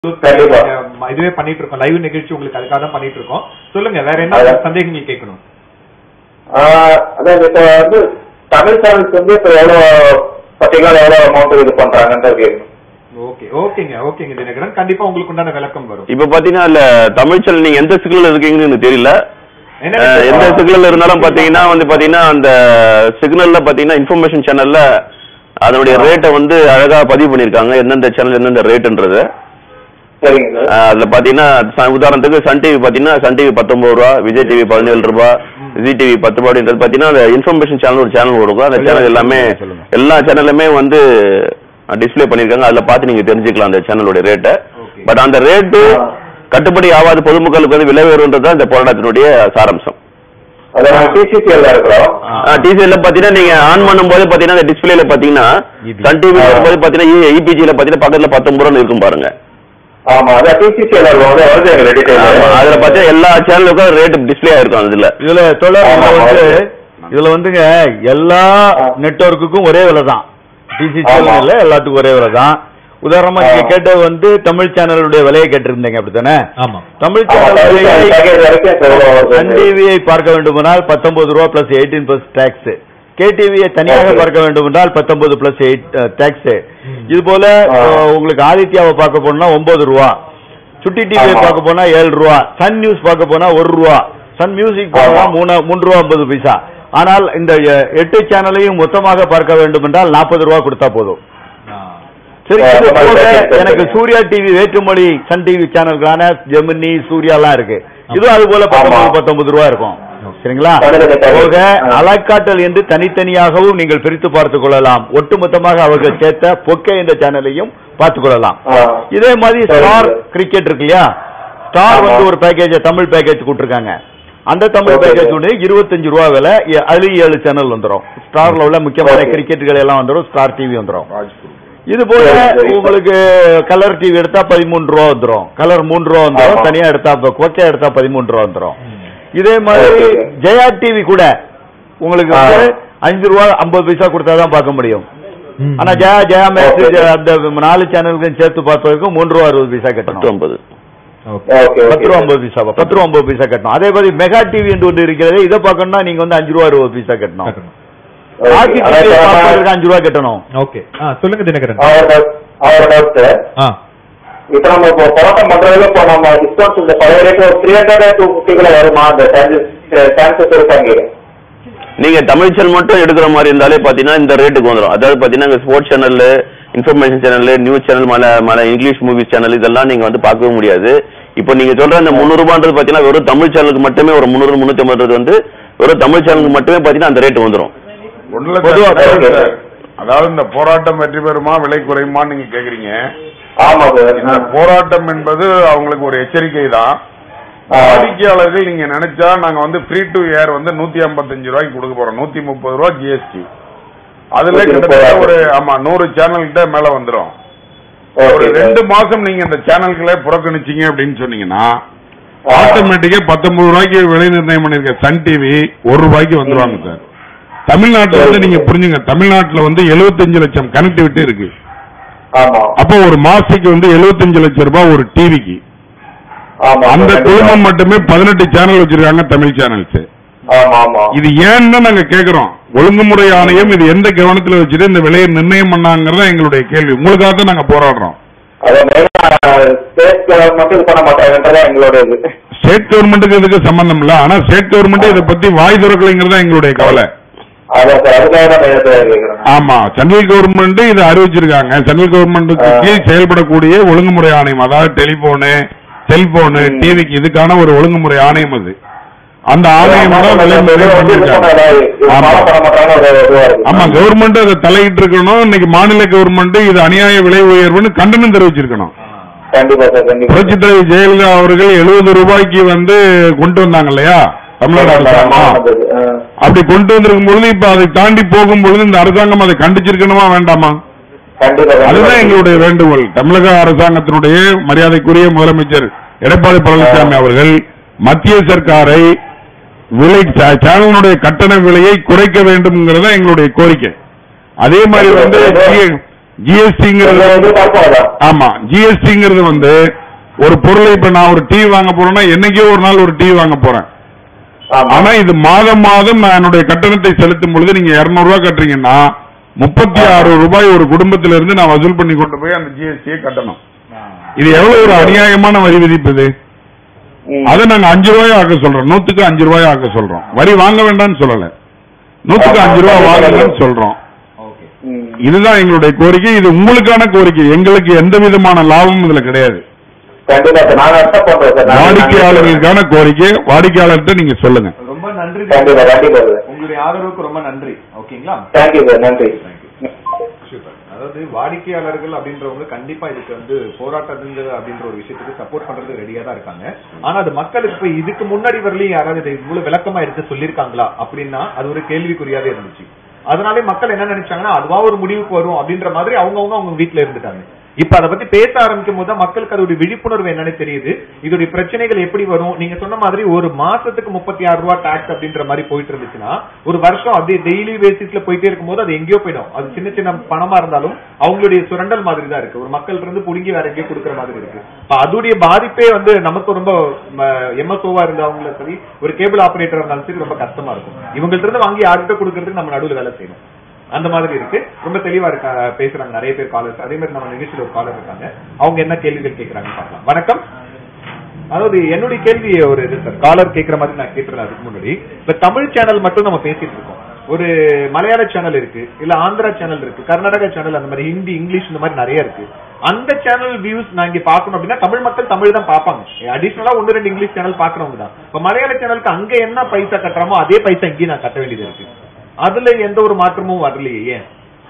கண்டிப்பா. அஹ் இதுவே பண்ணிட்டு இருக்கோம் லைவ் நிகழ்ச்சி உங்களுக்கு அதுக்காக தான் பண்ணிட்டு இருக்கோம் சொல்லுங்க வேற என்ன அதான். சந்தேகங்கள் கேட்கணும் ஆஹ் அதான் இப்ப வந்து தமிழ் சேனல்ஸ் வந்து இப்ப எவ்வளவு பர்டிகுலர் எவ்வளவு அமௌண்ட் இது பண்றாங்கன்றது கேட்கணும் ஓகே ஓகேங்க ஓகேங்க தினகரன் கண்டிப்பா உங்களுக்கு உண்டான விளக்கம் வரும் இப்ப பாத்தீங்கன்னா இல்ல தமிழ் சேனல் நீங்க எந்த சிக்னல் இருக்கீங்கன்னு எனக்கு தெரியல என்ன அஹ், விஷயம்? எந்த சிக்னல் இருந்தாலும் பாத்தீங்கன்னா வந்து பாத்தீங்கன்னா அந்த சிக்னல்ல பாத்தீங்கன்னா இன்ஃபர்மேஷன் சேனல்ல அதனுடைய ரேட்டை வந்து அழகா பதிவு பண்ணிருக்காங்க எந்தெந்த சேனல் எந்தெந்த ரேட்ன்றது சரிங்க சார் அஹ், அதுல பாத்தீங்கன்னா ச- உதாரணத்துக்கு சன் டிவி பாத்தீங்கன்னா சன் டிவி பத்தொன்பது ரூபா விஜய் டிவி பதினேழு ரூபாய் ஜி டிவி பத்து ரூபா அப்படின்றது பாத்தீங்கன்னா அந்த இன்ஃபர்மேஷன் சேனல் ஒரு சேனல் கொடுக்கும் அந்த சேனல் எல்லாமே சொல்லுங்க. எல்லா சேனலுமே வந்து டிஸ்ப்ளே பண்ணிருக்காங்க அதுல பார்த்து நீங்க தெரிஞ்சுக்கலாம் அந்த சேனலோட ரேட்டை Okay. பட் அந்த ரேட்டு ஆ. கட்டுப்படி ஆகாத பொதுமக்களுக்கு வந்து விலை உயர்வுன்றது தான் இந்த போராட்டத்தினுடைய சாராம்சம் அதான் டிசிசிஎல் இருக்கிறோம் டிசிஎல்ல பாத்தீங்கன்னா நீங்க ஆன் பண்ணும்போது பாத்தீங்கன்னா அந்த டிஸ்பிளேல பாத்தீங்கன்னா EPG. சன் டிவி ஆ. வரும்போது பாத்தீங்கன்னா இபிஜில பாத்தீங்கன்னா பக்கத்துல பத்தொன்பது ரூபா இருக்கும் பாருங்க ஆமா அதான் டிசிசிஎல் வந்து வருது எங்க ஆமா, டீடைல் அதுல பாத்தீங்கன்னா எல்லா சேனலுக்கும் ரேட் டிஸ்ப்ளே ஆயிருக்கும் அதுல இதுல தொடர் ஆமா, வந்து ஆமா. இதுல வந்துங்க எல்லா ஆ. நெட்வொர்க்குக்கும் ஒரே விலை தான் டிசி ஆமா. சேனல்ல எல்லாத்துக்கும் ஒரே விலை தான் உதாரணமா நீங்க ஆ. கேட்டது வந்து தமிழ் சேனலுடைய விலையை கேட்டிருந்தீங்க அப்படித்தானே ஆமா தமிழ் ஆமா சேனல் விலையை பேக்கேஜ் வரைக்கும் இப்ப எவ்வளவு வருது? சன் டிவியை பார்க்க வேண்டுமானால் பத்தொன்பது ரூபா plus eighteen plus tax K டிவியை தனியாக Okay. பார்க்க வேண்டுமென்றால் பத்தொன்பது பிளஸ் எயிட் டாக்ஸ் ம். இது போல ஆ. அஹ், உங்களுக்கு ஆதித்யாவை பார்க்க போனா ஒன்பது ரூபா சுட்டி டிவியை ஆமா. பார்க்க போனா ஏழு ரூபா சன் நியூஸ் பார்க்க போனா ஒரு ரூபா சன் மியூசிக் போனா ஆமா. மூணு மூன்று ரூபா ஐம்பது பைசா ஆனால் இந்த அஹ், எட்டு சேனலையும் மொத்தமாக பார்க்க வேண்டும் என்றால் நாற்பது ரூபா கொடுத்தா போதும் ஆ. சரி ஆ, இது அந்த மாதிரி போக package எனக்கு இருக்கு. சூர்யா டிவி வேற்றுமொழி சன் டிவி சேனல்களான ஜெமினி சூர்யாலாம் இருக்கு இதுவும் அது போல பத்தொன்பது ஆமா. பத்தொன்பது ரூபா இருக்கும் சரிங்களா பன்னிரண்டு package. போக ஆ. அலக்காட்டல் என்று தனித்தனியாகவும் நீங்கள் பிரித்து பார்த்துக் கொள்ளலாம் ஒட்டுமொத்தமாக அவர்கள் சேர்த்த பொக்கே என்ற சேனலையும் பார்த்துக் கொள்ளலாம் ஆ. இதே மாதிரி சரி. ஸ்டார் கிரிக்கெட் இருக்கு இல்லையா ஸ்டார் ஆமா. வந்து ஒரு பேக்கேஜ் தமிழ் பேக்கேஜ் கொடுத்துருக்காங்க அந்த தமிழ் Okay. பேக்கேஜ் வந்து இருபத்தஞ்சு ரூபா விலை எ- அதுலயும் ஏழு சேனல் வந்துரும் ஸ்டார்ல உள்ள முக்கியமான Okay. கிரிக்கெட்டுகள் எல்லாம் வந்துரும் ஸ்டார் டிவி வந்துரும் இது போல சரி, சரி. உங்களுக்கு கலர் டிவி எடுத்தா பதிமூணு ரூபா வந்துரும் கலர் மூணு ரூபா வந்துரும் ஆமா. தனியா எடுத்தா இப்ப கோச்சா எடுத்தா பதிமூணு ரூபா வந்துரும் ம். இதே மாதிரி Okay, okay. ஜெயா டிவி கூட உங்களுக்கு ஆ. வந்து அஞ்சு ரூபா ஐம்பது பைசா கொடுத்தா தான் பார்க்க முடியும் ம். ஆனா ஜெயா ஜெயா மேட்ச் Okay. அந்த நாலு சேனலுக்கும் சேர்த்து பார்ப்பதற்கு மூன்று ரூபா அறுபது பைசா பத்து கட்டணும் ஐம்பது ஓகே ஓகே பத்து ரூபா ஓகே ஐம்பது பைசா பத்து ரூபா ஐம்பது பைசா கட்டணும் அதே மாதிரி மெகா டிவி என்று ஒன்று இருக்கிறது இதை பார்க்கணும்னா நீங்க வந்து அஞ்சு ரூபா அறுபது பைசா கட்டணும் கட்டணும். ஆர்சி அதான் டிவி இப்ப நம்ம- பார்ப்பதற்கு அஞ்சு ரூபா கட்டணும் ஓகே ஆ சொல்லுங்க தினகரன் அவர் doubt- அவர் doubt. ஆ இப்ப நம்ம இப்போ போராட்டம் பண்றதுல இப்போ நம்ம டிஸ்கவுண்ட்ஸ் இந்த பழைய ரேட் ஒரு த்ரீ ஹண்ட்ரட் டூ ஃபிஃப்டிக்குள்ள வருமா அந்த சான்சஸ் இருக்காங்க நீங்க தமிழ் சேனல் மட்டும் எடுக்கிற மாதிரி இருந்தாலே பாத்தீங்கன்னா இந்த ரேட்டுக்கு வந்துடும் அதாவது பாத்தீங்கன்னா sports channel information channel news channel மல மல இங்கிலீஷ் மூவிஸ் சேனல் இதெல்லாம் நீங்க வந்து பார்க்கவே முடியாது இப்போ நீங்க சொல்ற அந்த முந்நூறு ரூபான்றது பாத்தீங்கன்னா வெறும் தமிழ் சேனலுக்கு மட்டுமே ஒரு முந்நூறு முன்னூத்தி ஐம்பது வந்து வெறும் தமிழ் சேனலுக்கு மட்டுமே பாத்தீங்கன்னா அந்த ரேட் வந்துடும் ஒண்ணுல பொதுவா சார், okay. சார், அதாவது இந்த போராட்டம் வெற்றி பெறுமா விலை குறையுமான்னு நீங்க கேக்குறீங்க ஆமா சார் இந்த போராட்டம் என்பது அவங்களுக்கு ஒரு எச்சரிக்கை தான் வாடிக்கையாளர்கள் நீங்க நினைச்சா நாங்க வந்து ஃப்ரீ டு ஏர் வந்து நூத்தி ஐம்பத்தஞ்சு ரூபாய்க்கு கொடுக்க போறோம் நூத்தி முப்பது ரூபாய் ஜிஎஸ்டி அதுல 130 கிட்டத்தட்ட ஒரு ஆமா நூறு சேனல் கிட்ட மேல வந்துரும் ஒரு ரெண்டு மாசம் நீங்க இந்த சேனல்களை புறக்கணிச்சீங்க அப்படின்னு சொன்னீங்கன்னா ஆட்டோமேட்டிக்கா பத்தொன்பது ரூபாய்க்கு விலை நிர்ணயம் பண்ணிருக்க சன் டிவி ஒரு ரூபாய்க்கு வந்துருவாங்க சார் தமிழ்நாட்டுல வந்து நீங்க புரிஞ்சுங்க தமிழ்நாட்டுல வந்து 75 லட்சம் கனெக்டிவிட்டி இருக்கு ஆமா அப்போ ஒரு மாசத்துக்கு வந்து 75 லட்சம் ரூபாய் ஒரு டிவிக்கு ஆமா அந்த கண்டிப்பா. குழுமம் மட்டுமே பதினெட்டு சேனல் வச்சிருக்காங்க தமிழ் சேனல்ஸ் ஆமா ஆமா இது ஏன்னு நாங்க கேக்குறோம் ஒழுங்குமுறை ஆணையம் இது எந்த கவனத்துல வச்சுட்டு இந்த விலையை நிர்ணயம் பண்ணாங்கிறதா எங்களுடைய கேள்வி உங்களுக்காக தான் நாங்க போராடுறோம் அதை மெயினா ஸ்டேட் கவர்மெண்ட் இது பண்ண மாட்டாங்கன்றதா எங்களோட இது ஸ்டேட் கவர்மெண்ட்டுக்கு இதுக்கு சம்பந்தம் இல்ல ஆனா ஸ்டேட் கவர்மெண்ட் இதை பத்தி வாய் திறக்கலைங்கிறதா எங்களுடைய கவலை அதான் சார் அதுக்காக தான் நேரத்தை கேட்கிறேன் ஆமா சென்ட்ரல் கவர்மெண்ட் இதை அறிவிச்சிருக்காங்க சென்ட்ரல் கவர்மெண்ட்டுக்கு ஆ. கீழ் செயல்படக்கூடிய ஒழுங்குமுறை ஆணையம் அதாவது டெலிபோனு செல்போனு ம். டிவிக்கு இதுக்கான ஒரு ஒழுங்குமுறை ஆணையம் அது அந்த ஆணையம் தான் விலை நிர்ணயம் பண்ணிருக்காங்க ஆமா. ஆமா கவர்மெண்ட் அதை தலையிட்டு இருக்கணும் இன்னைக்கு மாநில கவர்மெண்ட் இது அநியாய விலை உயர்வுன்னு கண்டனம் தெரிவிச்சிருக்கணும் கண்டிப்பா சார் கண்டிப்பா புரட்சி தலைவி ஜெயலலிதா அவர்கள் எழுபது ரூபாய்க்கு வந்து கொண்டு வந்தாங்க இல்லையா தமிழ்நாடு அரசாங்கம் அப்படி கொண்டு வந்திருக்கும் பொழுது இப்ப அதை தாண்டி போகும் பொழுது இந்த அரசாங்கம் அதை கண்டிச்சிருக்கணுமா வேண்டாமா கண்டிப்பா அதுதான் எங்களுடைய வேண்டுகோள் தமிழக அரசாங்கத்தினுடைய மரியாதைக்குரிய முதலமைச்சர் எடப்பாடி பழனிசாமி அவர்கள் மத்திய சர்க்காரை விலை சே- சேனலினுடைய கட்டண விலையை குறைக்க வேண்டும்ங்கிறத எங்களுடைய கோரிக்கை அதே மாதிரி வந்து ஜிஎஸ்டிங்கிறது எதிர்பார்ப்பாதா ஆமா ஜிஎஸ்டிங்கிறது வந்து ஒரு பொருளை இப்ப நான் ஒரு டிவி வாங்க போறேன்னா என்னைக்கோ ஒரு நாள் ஒரு டிவி வாங்க போறேன் ஆமா ஆனா இது மாதம் மாதம் நான் என்னுடைய கட்டணத்தை செலுத்தும் பொழுது நீங்க 200 ரூபாய் கட்டுறீங்கன்னா முப்பத்தி ஆறு ரூபாய் ஒரு குடும்பத்தில இருந்து நான் வசூல் பண்ணி கொண்டு போய் அந்த ஜிஎஸ்டியை கட்டணும் இது எவ்வளவு ஒரு அநியாயமான வரி விதிப்பு இது ம். அதை நாங்க அஞ்சு ரூபாய் ஆக்க சொல்றோம் நூத்துக்கு அஞ்சு ரூபாய் ஆக்க சொல்றோம் வரி வாங்க வேண்டாம்னு சொல்லல நூத்துக்கு அஞ்சு ரூபாய் வாங்குங்கன்னு சொல்றோம் ஓகே ம். இதுதான் எங்களுடைய கோரிக்கை இது உங்களுக்கான கோரிக்கை எங்களுக்கு எந்த விதமான லாபமும் இதுல கிடையாது கண்டிப்பா சார் நாங்க அக்செப்ட் பண்றோம் சார் நாங்க- வாடிக்கையாளர்களுக்கான கோரிக்கை வாடிக்கையாளர்கிட்ட நீங்க சொல்லுங்க ரொம்ப நன்றி கண்டிப்பா கண்டிப்பா சார் உங்களுடைய ஆதரவுக்கு ரொம்ப நன்றி ஓகேங்களா தேங்க்யூ சார் நன்றி சூப்பர் அதாவது வாடிக்கையாளர்கள் அப்படின்றவங்க கண்டிப்பா இதுக்கு வந்து போராட்டத்துங்க அப்படின்ற ஒரு விஷயத்துக்கு சப்போர்ட் பண்றது ரெடியா தான் இருக்காங்க ஆனா அது மக்களுக்கு இப்ப இதுக்கு முன்னாடி வரலையும் யாராவது இதை இவ்வளவு விளக்கமா எடுத்து சொல்லிருக்காங்களா அப்படின்னா அது ஒரு கேள்விக்குறியாவே இருந்துச்சு அதனாலே மக்கள் என்ன நினைச்சாங்கன்னா அதுவா ஒரு முடிவுக்கு வரும் அப்படின்ற மாதிரி அவங்கவங்க அவங்க வீட்டுல இருந்துட்டாங்க இப்ப அதை பத்தி பேச ஆரம்பிக்கும் போது தான் மக்களுக்கு அதோட விழிப்புணர்வு என்னன்னு தெரியுது இதோட பிரச்சனைகள் எப்படி வரும் நீங்க சொன்ன மாதிரி ஒரு மாசத்துக்கு முப்பத்தி ஆறு ரூபாய் டாக்ஸ் அப்படின்ற மாதிரி போயிட்டு இருந்துச்சுன்னா ஒரு வருஷம் அப்படியே டெய்லி பேசிஸ்ல போயிட்டே இருக்கும்போது அது எங்கேயோ போயிடும் அது சின்ன சின்ன பணமா இருந்தாலும் அவங்களுடைய சுரண்டல் மாதிரி தான் இருக்கு ஒரு மக்கள் இருந்து புடுங்கி வேற எங்கேயோ கொடுக்குற மாதிரி இருக்கு இப்ப அதோடைய பாதிப்பே வந்து நமக்கு ரொம்ப எம்எஸ்ஓவா இருந்தவங்களும் சரி ஒரு கேபிள் ஆபரேட்டர் இருந்தாலும் சரி ரொம்ப கஷ்டமா இருக்கும் இவங்கள்ட்ட இருந்து வாங்கி யார்கிட்ட கொடுக்கறதுக்கு நம்ம நடுவில் வேலை செய்யணும் அந்த மாதிரி இருக்கு ரொம்ப தெளிவா இருக்கா பேசுறாங்க நிறைய பேர் காலர்ஸ் அதே மாதிரி நம்ம நிகழ்ச்சியில ஒரு காலர் இருக்காங்க அவங்க என்ன கேள்விகள் கேட்கறாங்க பார்க்கலாம் வணக்கம் அதாவது என்னுடைய கேள்வி ஒரு இது சார் காலர் கேட்கிற மாதிரி நான் கேட்டுறேன் அதுக்கு முன்னாடி இப்ப தமிழ் சேனல் மட்டும் நம்ம பேசிட்டு இருக்கோம் ஒரு மலையாள சேனல் இருக்கு இல்ல ஆந்திரா சேனல் இருக்கு கர்நாடகா சேனல் அந்த மாதிரி ஹிந்தி இங்கிலீஷ் இந்த மாதிரி நிறைய இருக்கு அந்த சேனல் வியூஸ் நான் இங்க பாக்கணும் அப்படின்னா தமிழ் மக்கள் தமிழ் தான் பார்ப்பாங்க அடிஷனலா ஒன்னு ரெண்டு இங்கிலீஷ் சேனல் பாக்குறவங்க தான் இப்ப மலையாள சேனலுக்கு அங்க என்ன பைசா கட்டுறோமோ அதே பைசா இங்கேயும் நான் கட்ட வேண்டியது இருக்கு அதுல எந்த ஒரு மாற்றமும் வரலையே ஏன்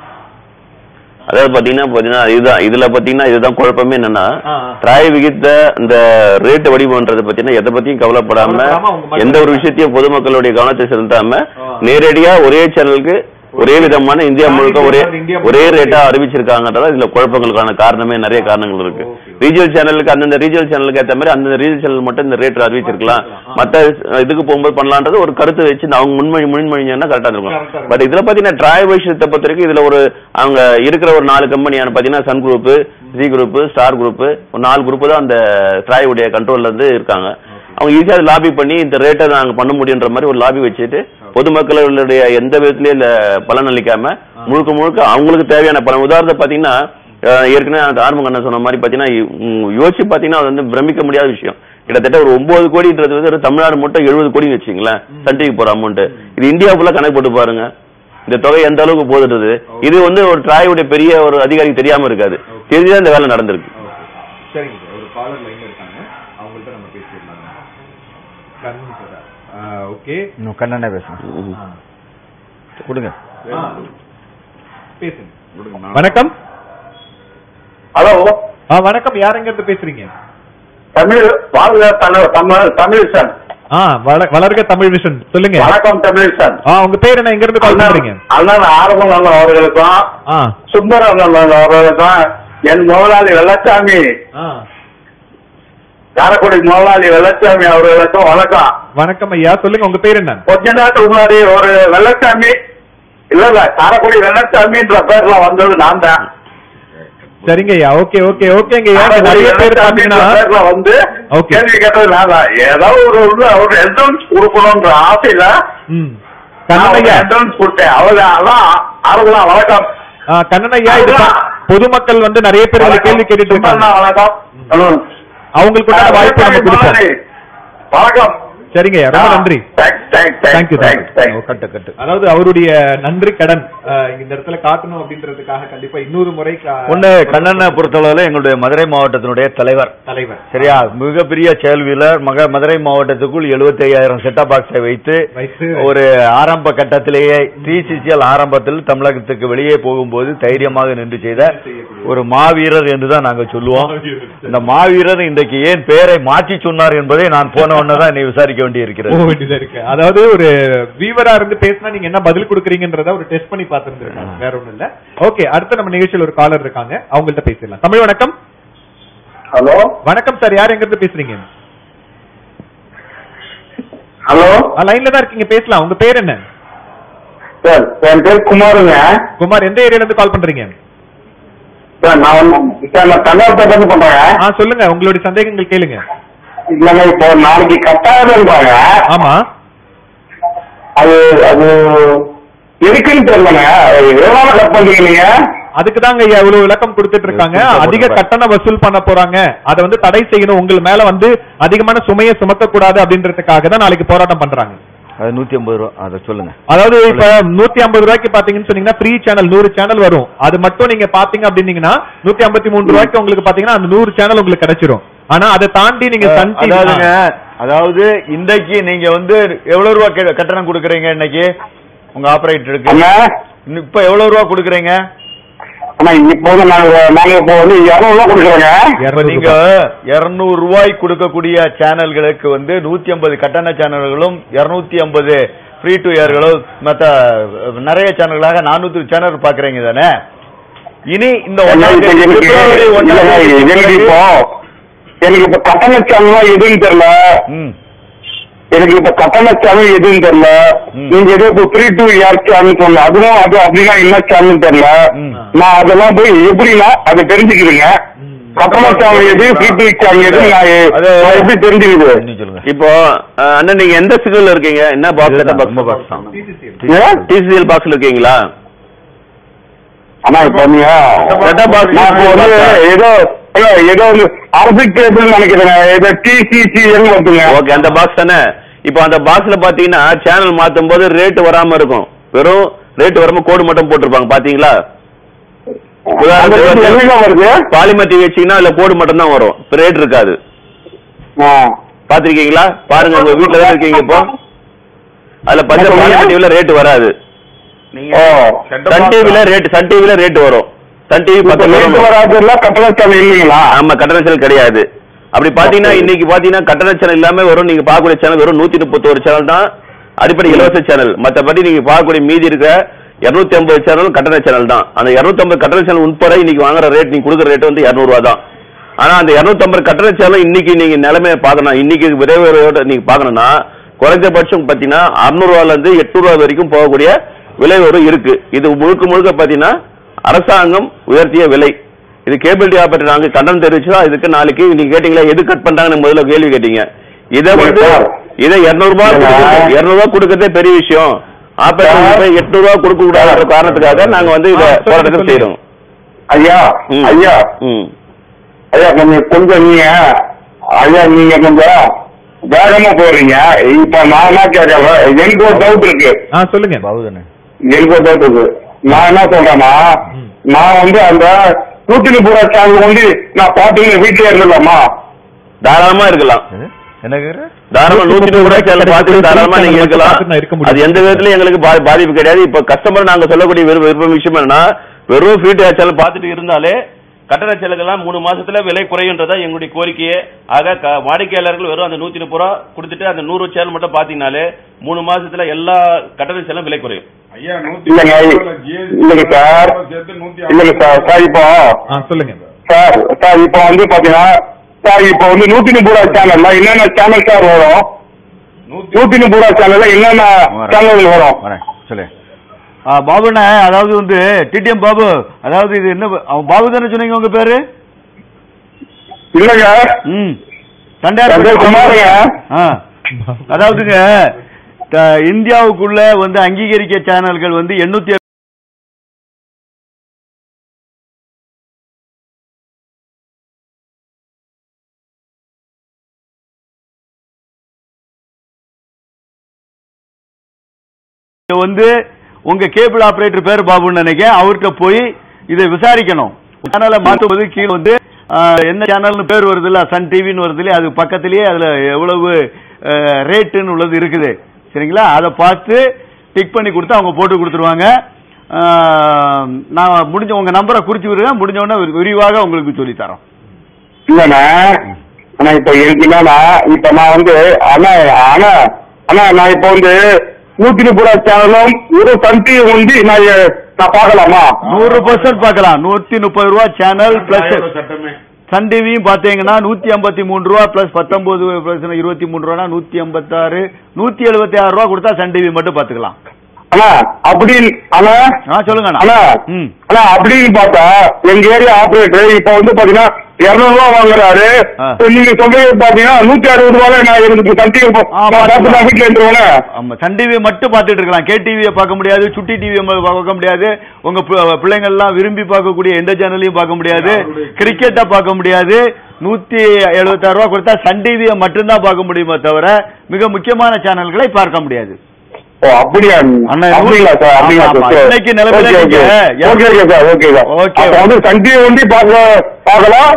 அதாவது பாத்தீங்கன்னா பாத்தீங்கன்னா இதுதான் இதுல பாத்தீங்கன்னா இதுதான் குழப்பமே என்னன்னா ஆ, ஆ. டிராய் விகித்த இந்த ரேட் வடிவம்ன்றது பாத்தீங்கன்னா எதை பத்தியும் கவலைப்படாம கவலைப்படாம அவங்க மட்டும் எந்த ஒரு விஷயத்தையும் பொதுமக்களுடைய கவனத்தை செலுத்தாம ஆ. நேரடியா ஒரே சேனலுக்கு ஒரே விதமான இந்தியா முழுக்க ஒரே இந்தியா ஒரே முழுக்க ரேட்டா அறிவிச்சிருக்காங்கன்றதா இதுல குழப்பங்களுக்கான காரணமே நிறைய காரணங்கள் இருக்கு Okay. ரீஜனல் சேனலுக்கு அந்தந்த ரீஜனல் சேனலுக்கு ஏத்த மாதிரி அந்தந்த ரீஜனல் சேனல் மட்டும் இந்த ரேட் அறிவிச்சிருக்கலாம் ஆ. மத்த இதுக்கு போகும்போது பண்ணலான்றது ஒரு கருத்து வச்சு அவங்க முன்மொழி முன்மொழிஞ்சா கரெக்டா Correct ஆ இருக்கும் இருக்கும். பட் இதுல பாத்தீங்கன்னா டிராய் விஷயத்தை பொறுத்த வரைக்கும் இதுல ஒரு அவங்க இருக்கிற ஒரு நாலு கம்பெனியான பாத்தீங்கன்னா Sun group Zee group Star group ஒரு நாலு குரூப் தான் அந்த டிராய் உடைய கண்ட்ரோல்ல இருந்து இருக்காங்க அவங்க ஈஸியா லாபி பண்ணி இந்த ரேட்டை நாங்க பண்ண முடியுன்ற மாதிரி ஒரு லாபி வச்சுட்டு பொதுமக்களுடைய எந்த விதத்திலயும் இல்ல பலன் அளிக்காம முழுக்க முழுக்க அவங்களுக்கு தேவையான பலன் உதாரணத்தை பாத்தீங்கன்னா அஹ், ஏற்கனவே அந்த ஆரம்ப கண்ணன் சொன்ன மாதிரி பாத்தீங்கன்னா உம், யோசிச்சு பாத்தீங்கன்னா அது வந்து பிரமிக்க முடியாத விஷயம் கிட்டத்தட்ட ஒரு ஒன்பது கோடின்றது வந்து ஒரு தமிழ்நாடு மட்டும் எழுபது கோடின்னு வச்சுங்களேன் சன் டிவிக்கு போற அமௌண்ட் இது இந்தியா ஃபுல்லா கணக்கு போட்டு பாருங்க இந்த தொகை எந்த அளவுக்கு போதுன்றது இது வந்து ஒரு டிராயுடைய பெரிய ஒரு அதிகாரிக்கு தெரியாம இருக்காது தெரிஞ்சுதான் இந்த வேலை நடந்திருக்கு ஓகே சரிங்க சார் ஒரு காலர் லைன்ல இருக்காங்க அவங்கள்ட்ட நம்ம பேசிடலாம் கண்ணன் சார் ஓகே இன்னும் கண்ணனே பேசுங்க கொடுங்க பேசுங்க வணக்கம் ஹலோ ஆ வணக்கம் யாருங்க இருந்து பேசுறீங்க தமிழ் வாழ்க தமிழ் தமிழ் தமிழிசன் ஆ வள- வளர்க தமிழ் விஷன் சொல்லுங்க வணக்கம் தமிழிசன் ஆ உங்க பேர் என்ன எங்க இருந்து கால் பண்றீங்க அண்ணன் ஆரம்பம் அண்ணன் அவர்களுக்கும் ஆ சுந்தரம் அண்ணன் அவர்களுக்கும் என் முதலாளி வெள்ளச்சாமி ஆ காரைக்குடி முதலாளி வெள்ளச்சாமி அவர்களுக்கும் வணக்கம் வணக்கம் ஐயா சொல்லுங்க உங்க பேர் என்ன கொஞ்ச நேரத்துக்கு முன்னாடி ஒரு வெள்ளச்சாமி இல்ல இல்ல காரைக்குடி வெள்ளச்சாமின்ற பேர்ல வந்தது நான் தான் சரிங்க ஐயா ஓகே ஓகே ஓகேங்க ஐயா இங்க நிறைய பேர் வெள்ளச்சாமின்ற பாத்தீங்கன்னா பேர்ல வந்து Okay. கேள்வி கேட்டது நான் தான் ஏதோ ஒரு ஒரு ஒரு என்ட்ரன்ஸ் கொடுக்கணும்ன்ற ஆசையில ம் நான் கண்ணன் ஐயா என்ட்ரன்ஸ் கொடுத்தேன் அவங்க அதான் ஆரம்பம் வணக்கம் ஆ, கண்ணன் ஐயா இது பா- பொதுமக்கள் வந்து நிறைய பேர் இதுல கேள்வி கேட்டுட்டு இருக்காங்க சுந்தரண்ணா, வணக்கம் ம். அவங்களுக்கு உண்டான வாய்ப்பு நம்ம கொடுப்போம் முதலாளி, வணக்கம் சரிங்க ஐயா ரொம்ப நன்றி thanks thanks thank you thanks thanks கட்டு கட்டு அதாவது அவருடைய நன்றி கடன் அஹ், இந்த இடத்துல காட்டணும் அப்படின்றதுக்காக கண்டிப்பா இன்னொரு முறை கா- ஒண்ணு கண்ணனை பொறுத்தளவுல எங்களுடைய மதுரை மாவட்டத்தினுடைய தலைவர் தலைவர் சரியா மிகப்பெரிய செயல் வீரர் மக மதுரை மாவட்டத்துக்குள் 75000 ஐயாயிரம் செட்டா பாக்ஸை வைத்து வைத்து ஒரு ஆரம்ப கட்டத்திலேயே டிசிசிஎல் ஆரம்பத்தில் தமிழகத்துக்கு வெளியே போகும்போது தைரியமாக நின்று செய்த ஒரு மாவீரர் என்றுதான் நாங்க சொல்லுவோம் இந்த மாவீரர் இன்றைக்கு ஏன் பெயரை மாற்றி சொன்னார் என்பதை நான் போன உடனே தான் நீ விசாரிக்க வேண்டி போக இருக்கிறது வேண்டியதா இருக்கு அதாவது ஒரு வீவரா இருந்து பேசினா நீங்க என்ன பதில் கொடுக்குறீங்கன்றத ஒரு டெஸ்ட் பண்ணி பார்த்துருந்துருக்காங்க வேற ஒண்ணும் இல்ல ஓகே அடுத்து நம்ம நிகழ்ச்சியில் ஒரு காலர் இருக்காங்க அவங்கள்ட்ட பேசிடலாம் தமிழ் வணக்கம் ஹலோ வணக்கம் சார் யார் எங்க இருந்து பேசுறீங்க ஹலோ லைன்ல தான் இருக்கீங்க பேசலாம் உங்க பேர் என்ன சார் என் பேர் குமாருங்க குமார் எந்த ஏரியால இருந்து கால் பண்றீங்க சார் நான் வந்து சார் நான் கன்னியாகுமரி இருந்து பண்றேன் ஆ சொல்லுங்க உங்களுடைய சந்தேகங்கள் கேளுங்க இல்லைங்க இப்போ நாளைக்கு கட்டாயம்ன்றாங்க ஆமா அது அது எதுக்குன்னு தெரியலங்க எவ்வளவு கட் பண்றீங்க நீங்க அதுக்கு தாங்க ஐயா இவ்வளவு விளக்கம் கொடுத்துட்டு இருக்காங்க அதிக கட்டணம் வசூல் பண்ண போறாங்க அதை வந்து தடை செய்யணும் உங்கள் மேல வந்து அதிகமான சுமையை சுமத்த கூடாது அப்படின்றதுக்காக தான் நாளைக்கு போராட்டம் பண்றாங்க அது நூத்தி ஐம்பது ரூபா அதை சொல்லுங்க அதாவது இப்ப நூத்தி ஐம்பது ரூபாய்க்கு பாத்தீங்கன்னு சொன்னீங்கன்னா ஃப்ரீ சேனல் நூறு சேனல் வரும் அது மட்டும் நீங்க பாத்தீங்க அப்படின்னீங்கன்னா நூத்தி ஐம்பத்தி மூணு ரூபாய்க்கு உங்களுக்கு பாத்தீங்கன்னா அந்த நூறு சேனல் உங்களுக்கு கிடைச்சிரும் ஆனா அதை தாண்டி நீங்க சன் டிவி அதாவதுங்க அதாவது இன்றைக்கு நீங்க வந்து எவ்வளவு ரூபா கெ- கட்டணம் கொடுக்குறீங்க இன்னைக்கு உங்க ஆபரேட்டருக்கு அண்ணா இன்னும் இப்ப எவ்வளவு ரூபா கொடுக்குறீங்க அண்ணா இப்போ வந்து நாங்க நாங்க இப்போ வந்து இருநூறு ரூபா கொடுக்குறோங்க இப்ப நீங்க இருநூறு ரூபாய் கொடுக்கக்கூடிய சேனல்களுக்கு வந்து நூத்தி ஐம்பது கட்டண சேனல்களும் இருநூத்தி ஐம்பது ஃப்ரீ டு ஏர்களும் மத்த அஹ், நிறைய சேனல்களாக நானூத்தி சேனல் பாக்குறீங்க தானே இனி இந்த ஒண்ணாம் எனக்கு தேதி, எனக்கு பிப்ரவரி ஒண்ணாம் இல்லைங்க, தேதிக்கு எனக்கு இப்போ எனக்கு இப்ப கட்டண சேனல் எதுன்னு தெரியல ம், எனக்கு இப்ப கட்டண சேனல் எதுன்னு தெரியல ம். நீங்க ஏதோ இப்போ த்ரீ டூ ஏர் சேனல் சொன்ன அதுவும் அது அப்படின்னா என்ன சேனல் தெரியல ம். நான் அதெல்லாம் போய் எப்படின்னா அதை தெரிஞ்சுக்கிறீங்க கட்டண சேனல் எது த்ரீ டூ சேனல் எது நான் எ- அது- நான் எப்படி தெரிஞ்சுக்குது இன்னும் சொல்லுங்க இப்போ அஹ், அண்ணன் நீங்க எந்த சிக்னல் இருக்கீங்க என்ன பாக்ஸ் இதுதான், ரொம்ப box தான். ஏன்? டிசிஎல் பாக்ஸ்ல இருக்கீங்களா ஆனா இப்ப நீங்க Set-top box நான் இப்போ வந்து ஏதோ இல்ல, ஏதோ வந்து அரசு கேபிள் நினைக்கிறேன் ஏதோ டிசிசிஎல் வருதுங்க ஓகே அந்த பாக்ஸ் தானே இப்போ அந்த பாக்ஸ்ல பாத்தீங்கன்னா சேனல் மாத்தும் போது ரேட் வராம இருக்கும் வெறும் ரேட் வராம கோடு மட்டும் போட்டிருப்பாங்க பாத்தீங்களா அந்த ரேட் என்னங்க வருது பாலிமர் டிவி வச்சீங்கன்னா அதுல கோடு மட்டும் தான் வரும் ரேட் இருக்காது ஆ. பாத்திருக்கீங்களா பாருங்க உங்க வீட்ல தான் இருக்கீங்க இப்போ அதுல பச்சை என்ன பாலிமர் சொல்றீங்க? டிவில ரேட் வராது ஓ சன் டிவில ரேட் சன் டிவில ரேட் வரும் சன் டிவி இப்ப பத்து ரேட் வராதுல கட்டண சேனல் இல்லைங்களா ஆமா கட்டண சேனல் கிடையாது அப்படி பாத்தீங்கன்னா Okay. இன்னைக்கு பாத்தீங்கன்னா கட்டண சேனல் இல்லாம வரும் நீங்க பார்க்கக்கூடிய சேனல் வெறும் நூத்தி முப்பத்தோரு சேனல் தான் அடிப்படை இலவச சேனல் மத்தபடி நீங்க பார்க்கக்கூடிய மீதி இருக்க இருநூத்தி ஐம்பது சேனல் கட்டண சேனல் தான் அந்த இருநூத்தி ஐம்பது கட்டண சேனல் உட்பட இன்னைக்கு வாங்குற ரேட் நீங்க கொடுக்குற ரேட் வந்து இருநூறு ரூபா தான் ஆனா அந்த இருநூத்தி ஐம்பது கட்டண சேனல் இன்னைக்கு நீங்க நிலைமையை பார்க்கணும் இன்னைக்கு விரைவோட நீங்க பார்க்கணும்னா குறைஞ்சபட்சம் பாத்தீங்கன்னா அறுநூறு ரூபால இருந்து எட்நூறு ரூபா வரைக்கும் போகக்கூடிய விலை வரும் இருக்கு இது முழுக்க முழுக்க பாத்தீங்கன்னா அரசாங்கம் உயர்த்திய விலை இது கேபிள் டிவி ஆபரேட்டர் நாங்க கண்டனம் தெரிவிச்சா இதுக்கு நாளைக்கு நீங்க கேட்டீங்களா எது கட் பண்றாங்கன்னு முதல்ல கேள்வி கேட்டீங்க இதை வந்து சார். இதை இருநூறு ரூபாய் இல்லைங்க. கொடுக்கறது- இருநூறு ரூபாய் கொடுக்கறதே பெரிய விஷயம் ஆபரேட்டர் எட்நூறு ரூபாய் கொடுக்க கூடாத காரணத்துக்காக நாங்க வந்து இத ஆ, சொல்லுங்க, போராட்டத்தை சொல்லுங்க. செய்யறோம் ஐயா ம். ஐயா ம் ஐயா கொஞ்சம் கொஞ்சம் நீங்க ஐயா நீங்க கொஞ்சம் வேகமா போறீங்க இப்ப நான் என்ன கேட்கறேன் எனக்கு ஒரு டவுட் இருக்கு ஆ சொல்லுங்க பாபுதானே எனக்கு ஒரு டவுட் இருக்கு நான் என்ன சொல்றேன்னா நான் வந்து அந்த நூத்தி முப்பது சேனல் வந்து நான் பாத்தீங்கன்னா வீட்டுல இருந்தலாமா தாராளமா இருக்கலாம் எது? என்ன கேக்குற தாராளமா நூத்தி நூறு ரூபாய் சேனல் பார்த்துட்டு தாராளமா நீங்க இருக்கலாம் பார்த்துட்டு நான் இருக்க முடியும். அது எந்த விதத்திலயும் எங்களுக்கு பா- பாதிப்பு கிடையாது இப்ப கஸ்டமர் நாங்க சொல்லக்கூடிய விருப்ப விருப்பம் விஷயம் என்னன்னா வெறும் ஃப்ரீ சேனல் பார்த்துட்டு இருந்தாலே கட்டண சேனல்கள்லாம் மூணு மாசத்துல விலை குறையுன்றதா எங்களுடைய கோரிக்கையே ஆக க- வாடிக்கையாளர்கள் வெறும் அந்த நூத்தி முப்பது ரூபா கொடுத்துட்டு அந்த நூறு சேனல் மட்டும் பாத்தீங்கன்னாலே மூணு மாசத்துல எல்லா கட்டண சேனலும் விலை குறையும் ஐயா நூத்தி இல்லைங்க முப்பதுல GST இல்லைங்க சார் சேர்த்து நூத்தி இல்லைங்க சார் சார் இப்போ ஆ சொல்லுங்க சார் சார் இப்போ வந்து பாத்தீங்கன்னா சார் இப்போ வந்து நூத்தி முப்பது ரூபா சேனல்ல என்னென்ன சேனல் சார் வரும் நூத்தி நூத்தி முப்பது ரூபா சேனல்ல என்னென்ன சேனல் வரும் வரேன் சொல்லு ஆ, பாபுண்ணே அதாவது வந்து டிடிஎம் பாபு அதாவது இது என்ன அவன் பாபு தானே சொன்னீங்க உங்க பேரு இல்லைங்க ம் சந்தேஷ் தண்டையார் குமாருங்க. ஆ அதாவதுங்க த- இந்தியாவுக்குள்ள வந்து அங்கீகரிக்க சேனல்கள் வந்து எண்ணூத்தி வந்து உங்க கேபிள் ஆபரேட்டர் பேர் பாபுன்னு நினைக்கிறேன் அவர்கிட்ட போய் இதை விசாரிக்கணும் சேனலை மாற்றும்போது கீழே வந்து ஆ, என்ன சேனல்னு பேர் வருது இல்ல சன் டிவின்னு வருது இல்லையா அது பக்கத்திலேயே அதுல எவ்வளவு ரேட்டுன்னு உள்ளது இருக்குது சரிங்களா அதை பார்த்து டிக் பண்ணி கொடுத்து அவங்க போட்டு கொடுத்துருவாங்க ஆ, நான் முடிஞ்ச உங்க நம்பரை குறிச்சு விடுறேன் முடிஞ்ச உடனே விரிவாக உங்களுக்கு சொல்லி தரோம் இல்லண்ணா ஆனா இப்ப எனக்கு என்னன்னா இப்ப நான் வந்து அண்ணா அண்ணா அண்ணா நான் இப்ப வந்து நூத்தி முப்பது ரூபா சேனலும் ஒரு சந்தி வந்து நான் நான் பார்க்கலாமா நூறு பர்சன்ட் பார்க்கலாம் நூத்தி முப்பது ரூபா சேனல் பிளஸ் சட்டமே சன் டிவியும் பாத்தீங்கன்னா நூத்தி ஐம்பத்தி மூணு ரூபா பிளஸ் பத்தொன்பது பிளஸ் இருபத்தி மூணு ரூபா நூத்தி ஐம்பத்தாறு நூத்தி எழுபத்தி ஆறு ரூபா கொடுத்தா சன் டிவி மட்டும் பாத்துக்கலாம் அண்ணா அப்படின்னு அண்ணா ஆ சொல்லுங்க அண்ணா. அண்ணா ம் அண்ணா அப்படின்னு பார்த்தா எங்க ஏரியா ஆபரேட்டர் இப்ப வந்து பாத்தீங்கன்னா இருநூறு ரூபா வாங்குறாரு ஆ. நீங்க சொல்றது பாத்தீங்கன்னா நூத்தி அறுபது ரூபாய் நான் எனக்கு சந்தி ஆ, பாத்துக்கலாம். வீட்டுல இருந்துருவேன் ஆமா சன் டிவி மட்டும் பார்த்துட்டு இருக்கலாம் கே டிவியை பார்க்க முடியாது சுட்டி டிவியை பார்க்க முடியாது உங்க பி- பிள்ளைங்க எல்லாம் விரும்பி பார்க்கக்கூடிய எந்த சேனலையும் பார்க்க முடியாது கிரிக்கெட்டை பார்க்க முடியாது நூத்தி எழுபத்தாறு ரூபா கொடுத்தா சன் டிவியை மட்டும்தான் பார்க்க முடியுமே தவிர மிக முக்கியமான சேனல்களை பார்க்க முடியாது ஓ அப்படியா அண்ணா, அப்படிங்களா சார் அப்படிங்களா ஆமா, ஆமா. சார் இன்னைக்கு நிலமையில ஓகே ஓகே நீங்க- okay okay sir okay sir okay. அப்ப வந்து சந்தி ஒண்டி பார்க்க பார்க்கலாம்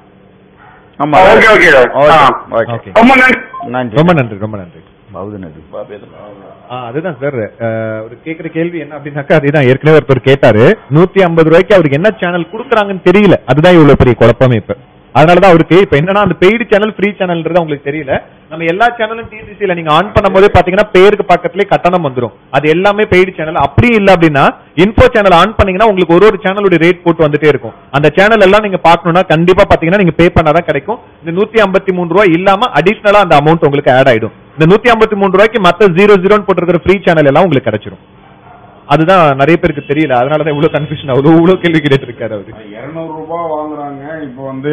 ஆமா ஓகே ஓகே சார் ஆ. ஓகே ஓகே ரொம்ப நன்றி நன்றி ரொம்ப நன்றி ரொம்ப நன்றி பௌத்த நன்றி ஆ, அதுதான் சார் ஒரு கேக்குற கேள்வி என்ன அப்படின்னாக்கா அதுதான் ஏற்கனவே ஒருத்தர் கேட்டாரு நூத்தி ஐம்பது ரூபாய்க்கு அவருக்கு என்ன சேனல் கொடுக்குறாங்கன்னு தெரியல அதுதான் இவ்வளவு பெரிய குழப்பமே இப்ப அதனாலதான் அவருக்கு இப்ப என்னன்னா அந்த பெய்டு சேனல் ஃப்ரீ சேனல்ன்றது உங்களுக்கு தெரியல நம்ம எல்லா சேனலும் டிசிசில நீங்க ஆன் பண்ணும்போது பாத்தீங்கன்னா பேருக்கு பக்கத்துலயே கட்டணம் வந்துரும் அது எல்லாமே பெய்டு சேனல் அப்படி இல்ல அப்படின்னா இன்ஃபோ சேனல் ஆன் பண்ணீங்கன்னா உங்களுக்கு ஒரு ஒரு சேனலோட ரேட் போட்டு வந்துட்டே இருக்கும் அந்த சேனல் எல்லாம் நீங்க பார்க்கணும்னா கண்டிப்பா பாத்தீங்கன்னா நீங்க பே பண்ணாதான் கிடைக்கும் இந்த நூத்தி ஐம்பத்தி மூணு ரூபாய் இல்லாம அடிஷனலா அந்த அமௌண்ட் உங்களுக்கு ஆட் ஆயிடும் இந்த நூத்தி ஐம்பத்தி மூணு ரூபாய்க்கு மத்த ஜீரோ ஜீரோன்னு போட்டிருக்கிற ஃப்ரீ சேனல் எல்லாம் உங்களுக்கு கிடைச்சிரும் அதுதான் நிறைய பேருக்கு தெரியல அதனாலதான் இவ்வளவு கன்ஃபியூஷன் அவ்வளவு இவ்வளவு கேள்வி கேட்டு இருக்காரு அவரு இருநூறு ரூபாய் வாங்குறாங்க இப்போ வந்து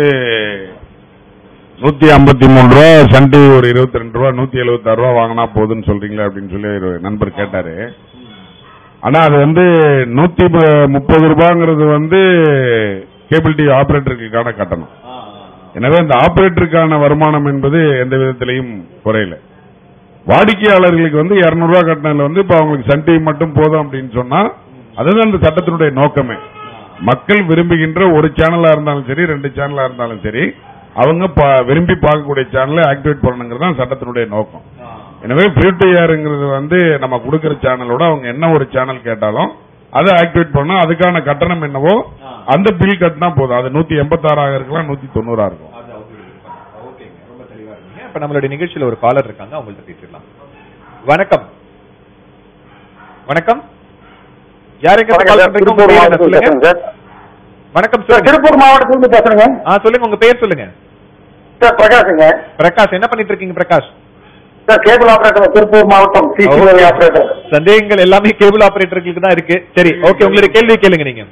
நூத்தி ஐம்பத்தி மூணு ரூபா சன் டிவி ஒரு இருபத்தி ரெண்டு ரூபா நூத்தி எழுபத்தாறு ரூபா வாங்கினா போதுன்னு சொல்றீங்களா அப்படின்னு சொல்லி ஒரு நண்பர் கேட்டாரு ஆனா அது வந்து நூத்தி மு- முப்பது ரூபாங்கிறது வந்து கேபிள் டிவி ஆபரேட்டருக்கான கட்டணம் எனவே இந்த ஆபரேட்டருக்கான வருமானம் என்பது எந்த விதத்திலையும் குறையல வாடிக்கையாளர்களுக்கு வந்து 200 ரூபாய் கட்டணம் வந்து இப்ப அவங்களுக்கு சன் டிவி மட்டும் போதும் அப்படின்னு சொன்னா அதுதான் இந்த சட்டத்தினுடைய நோக்கமே மக்கள் விரும்புகின்ற ஒரு சேனலா இருந்தாலும் சரி ரெண்டு சேனலா இருந்தாலும் சரி அவங்க பா- விரும்பி பார்க்கக்கூடிய சேனலை ஆக்டிவேட் பண்ணணுங்கிறது தான் சட்டத்தினுடைய நோக்கம் எனவே ஃப்ரீ டு ஏருங்கிறது வந்து நம்ம கொடுக்கிற சேனலோட அவங்க என்ன ஒரு சேனல் கேட்டாலும் அதை ஆக்டிவேட் பண்ணா அதுக்கான கட்டணம் என்னவோ அந்த பில் கட்டினா போதும் அது நூத்தி எண்பத்தாறாக இருக்கலாம் நூத்தி தொண்ணூறா இருக்கும் இப்ப நம்மளுடைய நிகழ்ச்சியில ஒரு காலர் இருக்காங்க அவங்கள்ட்ட பேசிடலாம் வணக்கம் வணக்கம் யாருக்கு கால் பண்றீங்க உங்க பேர் என்ன சொல்லுங்க சார் வணக்கம் சார் திருப்பூர் மாவட்டத்திலிருந்து பேசுறேங்க ஆ சொல்லுங்க உங்க பேர் சொல்லுங்க சார் பிரகாஷுங்க பிரகாஷ் என்ன பண்ணிட்டு இருக்கீங்க Prakash sir cable operator Tiruppur மாவட்டம் சிசிஓ ஆபரேட்டர் சந்தேகங்கள் எல்லாமே கேபிள் ஆபரேட்டர்களுக்கு தான் இருக்கு சரி ஓகே உங்களுடைய கேள்வி கேளுங்க நீங்க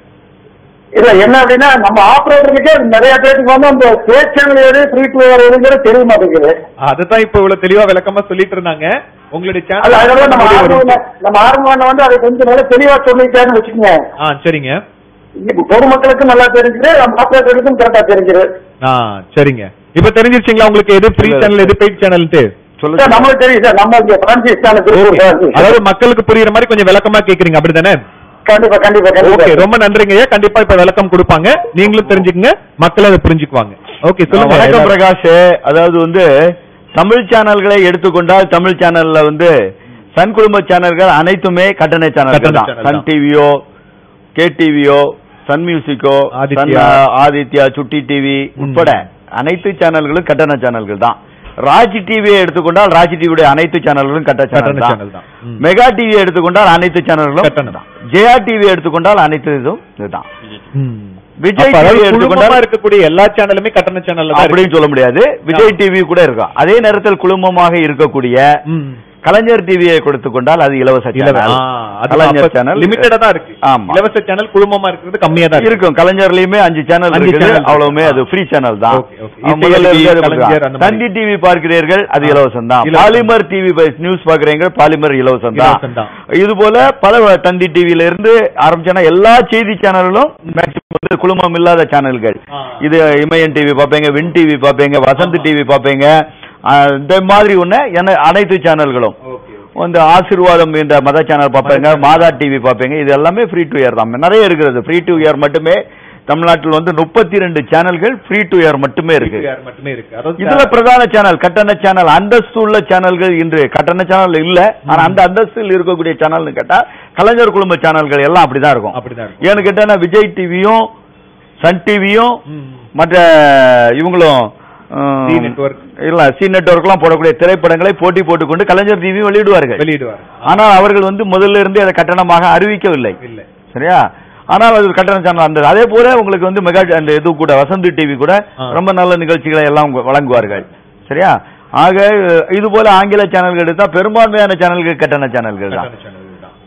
இல்ல என்ன அப்படின்னா நம்ம ஆபரேட்டருக்கே நிறைய பேருக்கு வந்து அந்த ஸ்டேட் சேனல் எது ஃப்ரீ டு எதுங்கிறது தெரிய மாட்டேங்குது அதுதான் இப்ப இவ்வளவு தெளிவா விளக்கமா சொல்லிட்டு இருந்தாங்க உங்களுடைய அது அதனால நம்ம சேனல் ஆர்வம் நம்ம ஆர்வம் வந்து அதை கொஞ்சம் நல்லா தெளிவா சொல்லிட்டான்னு வச்சுக்கோங்க ஆ சரிங்க இப்ப பொதுமக்களுக்கும் நல்லா தெரிஞ்சுது நம்ம ஆபரேட்டருக்கும் கரெக்டா தெரிஞ்சுது ஆ சரிங்க இப்ப தெரிஞ்சிருச்சுங்களா உங்களுக்கு எது ஃப்ரீ சேனல் எது பெய்ட் சேனல்ட்டு சார் சொல்லுங்க நம்மளுக்கு தெரியும் சார் நம்ம இங்க Francis channel Tiruppur Okay. branch. அதாவது மக்களுக்கு புரியுற மாதிரி கொஞ்சம் விளக்கமா கேக்குறீங்க அப்படிதானே கண்டிப்பா கண்டிப்பா ஓகே கண்டிப்பா ரொம்ப நன்றிங்க ஐயா கண்டிப்பா இப்ப விளக்கம் கொடுப்பாங்க நீங்களும் தெரிஞ்சுக்கங்க மக்கள் அதை புரிஞ்சுக்குவாங்க ஓகே சொல்லுங்க வணக்கம் பிரகாஷ் அதாவது வந்து தமிழ் சேனல்களை எடுத்துக்கொண்டால் தமிழ் சேனல்ல வந்து சன் குடும்ப சேனல்கள் அனைத்துமே கட்டண சேனல்கள் கட்டண தான் channel சன் தான். டிவியோ கே டிவியோ சன் மியூசிக்கோ சன் ஆதித்யா. ஆதித்யா சுட்டி டிவி உட்பட அனைத்து சேனல்களும் கட்டண சேனல்கள் தான் ராஜ் டிவியை எடுத்துக்கொண்டால் ராஜ் டிவியுடைய அனைத்து சேனல்களும் கட்ட கட்டண சேனல் channel தான் தான். ம். மெகா டிவி எடுத்துக்கொண்டால் அனைத்து சேனல்களும் கட்டணம் தான். ஜெயா டிவி எடுத்துக்கொண்டால் அனைத்து இதுவும் இதுதான் ம். விஜய் அப்ப அதாவது டிவி குழுமமா எடுத்துக்கொண்டால் இருக்கக்கூடிய எல்லா சேனலுமே கட்டண சேனல்ல தான் இருக்கு. அப்படின்னு சொல்ல முடியாது விஜய் டிவி கூட இருக்கும் அதே நேரத்தில் குழுமமாக இருக்கக்கூடிய ம். கலைஞர் டிவியை கொடுத்து கொண்டால் அது இலவச இலவ- சேனல் ஆ, அது கலைஞர் அப்ப சேனல் limited ஆ தான் இருக்கு ஆமா. இலவச சேனல் குழுமமா இருக்கிறது கம்மியா தான் இருக்கு இருக்கும் கலைஞர்லயுமே அஞ்சு சேனல் அஞ்சு இருக்குது channel இருக்கு. அவ்வளவுமே அது ஆ. ஃப்ரீ சேனல் தான் Okay, okay. அவங்க இசை முதல்ல டிவி, இருக்கிறது கலைஞர் அந்த மாதிரி. தந்தி டிவி பார்க்கிறீர்கள் அது ஆ. இலவசம் தான் இலவசம். பாலிமர் டிவி நியூஸ் பாக்குறீங்க பாலிமர் இலவசம் தான் இலவசம் தான். இது போல பல தந்தி டிவில இருந்து ஆரம்பிச்சான எல்லா செய்தி சேனல்களும் மேக்சிமம் வந்து குழுமம் இல்லாத சேனல்கள் ஆ. இது இமயன் டிவி பாப்பீங்க வின் டிவி பாப்பீங்க வசந்த் ஆமா. டிவி பாப்பீங்க ஆ, இந்த மாதிரி ஒண்ணு என்ன அனைத்து சேனல்களும் ஓகே இந்த ஆசீர்வாதம் என்ற மத சேனல் பார்ப்பீங்க மாதா டிவி பார்ப்பீங்க இது எல்லாமே ஃப்ரீ டு இயர் தான் நிறைய இருக்கிறது ஃப்ரீ டு இயர் மட்டுமே தமிழ்நாட்டில் வந்து முப்பத்தி ரெண்டு சேனல்கள் ஃப்ரீ டு இயர் மட்டுமே இருக்கு யார் மட்டுமே இருக்கு அதாவது இதுல பிரதான சேனல் கட்டண சேனல் அந்தஸ்து உள்ள சேனல்கள் இன்று கட்டண சேனல் இல்ல ஆனா அந்த அந்தஸ்தில் இருக்கக்கூடிய சேனல்னு கேட்டா கலைஞர் குழும சேனல்கள் எல்லாம் அப்படிதான் இருக்கும் அப்படிதான் இருக்கும். ஏன்னு கேட்டா விஜய் டிவியும் சன் டிவியும் ம். மற்ற இவங்களும் ம், சி நெட்வொர்க் இல்ல சி நெட்வொர்க்லாம் போடக்கூடிய திரைப்படங்களை போட்டி போட்டுக்கொண்டு கலைஞர் டிவி வெளியிடுவார்கள் வெளியிடுவார் ஆனால் அவர்கள் வந்து முதல்ல இருந்து அதை கட்டணமாக அறிவிக்கவில்லை இல்ல சரியா ஆனால் அது கட்டண சேனல் அந்த அதே போல உங்களுக்கு வந்து மெகா அந்த இது கூட வசந்த் டிவி கூட ஆ. ரொம்ப நல்ல நிகழ்ச்சிகளை எல்லாம் வழங்குவார்கள் சரியா ஆக இது போல ஆங்கில சேனல்கள் எடுத்தா பெரும்பான்மையான சேனல்கள் கட்டண சேனல்கள் தான் கட்டண சேனல் தான்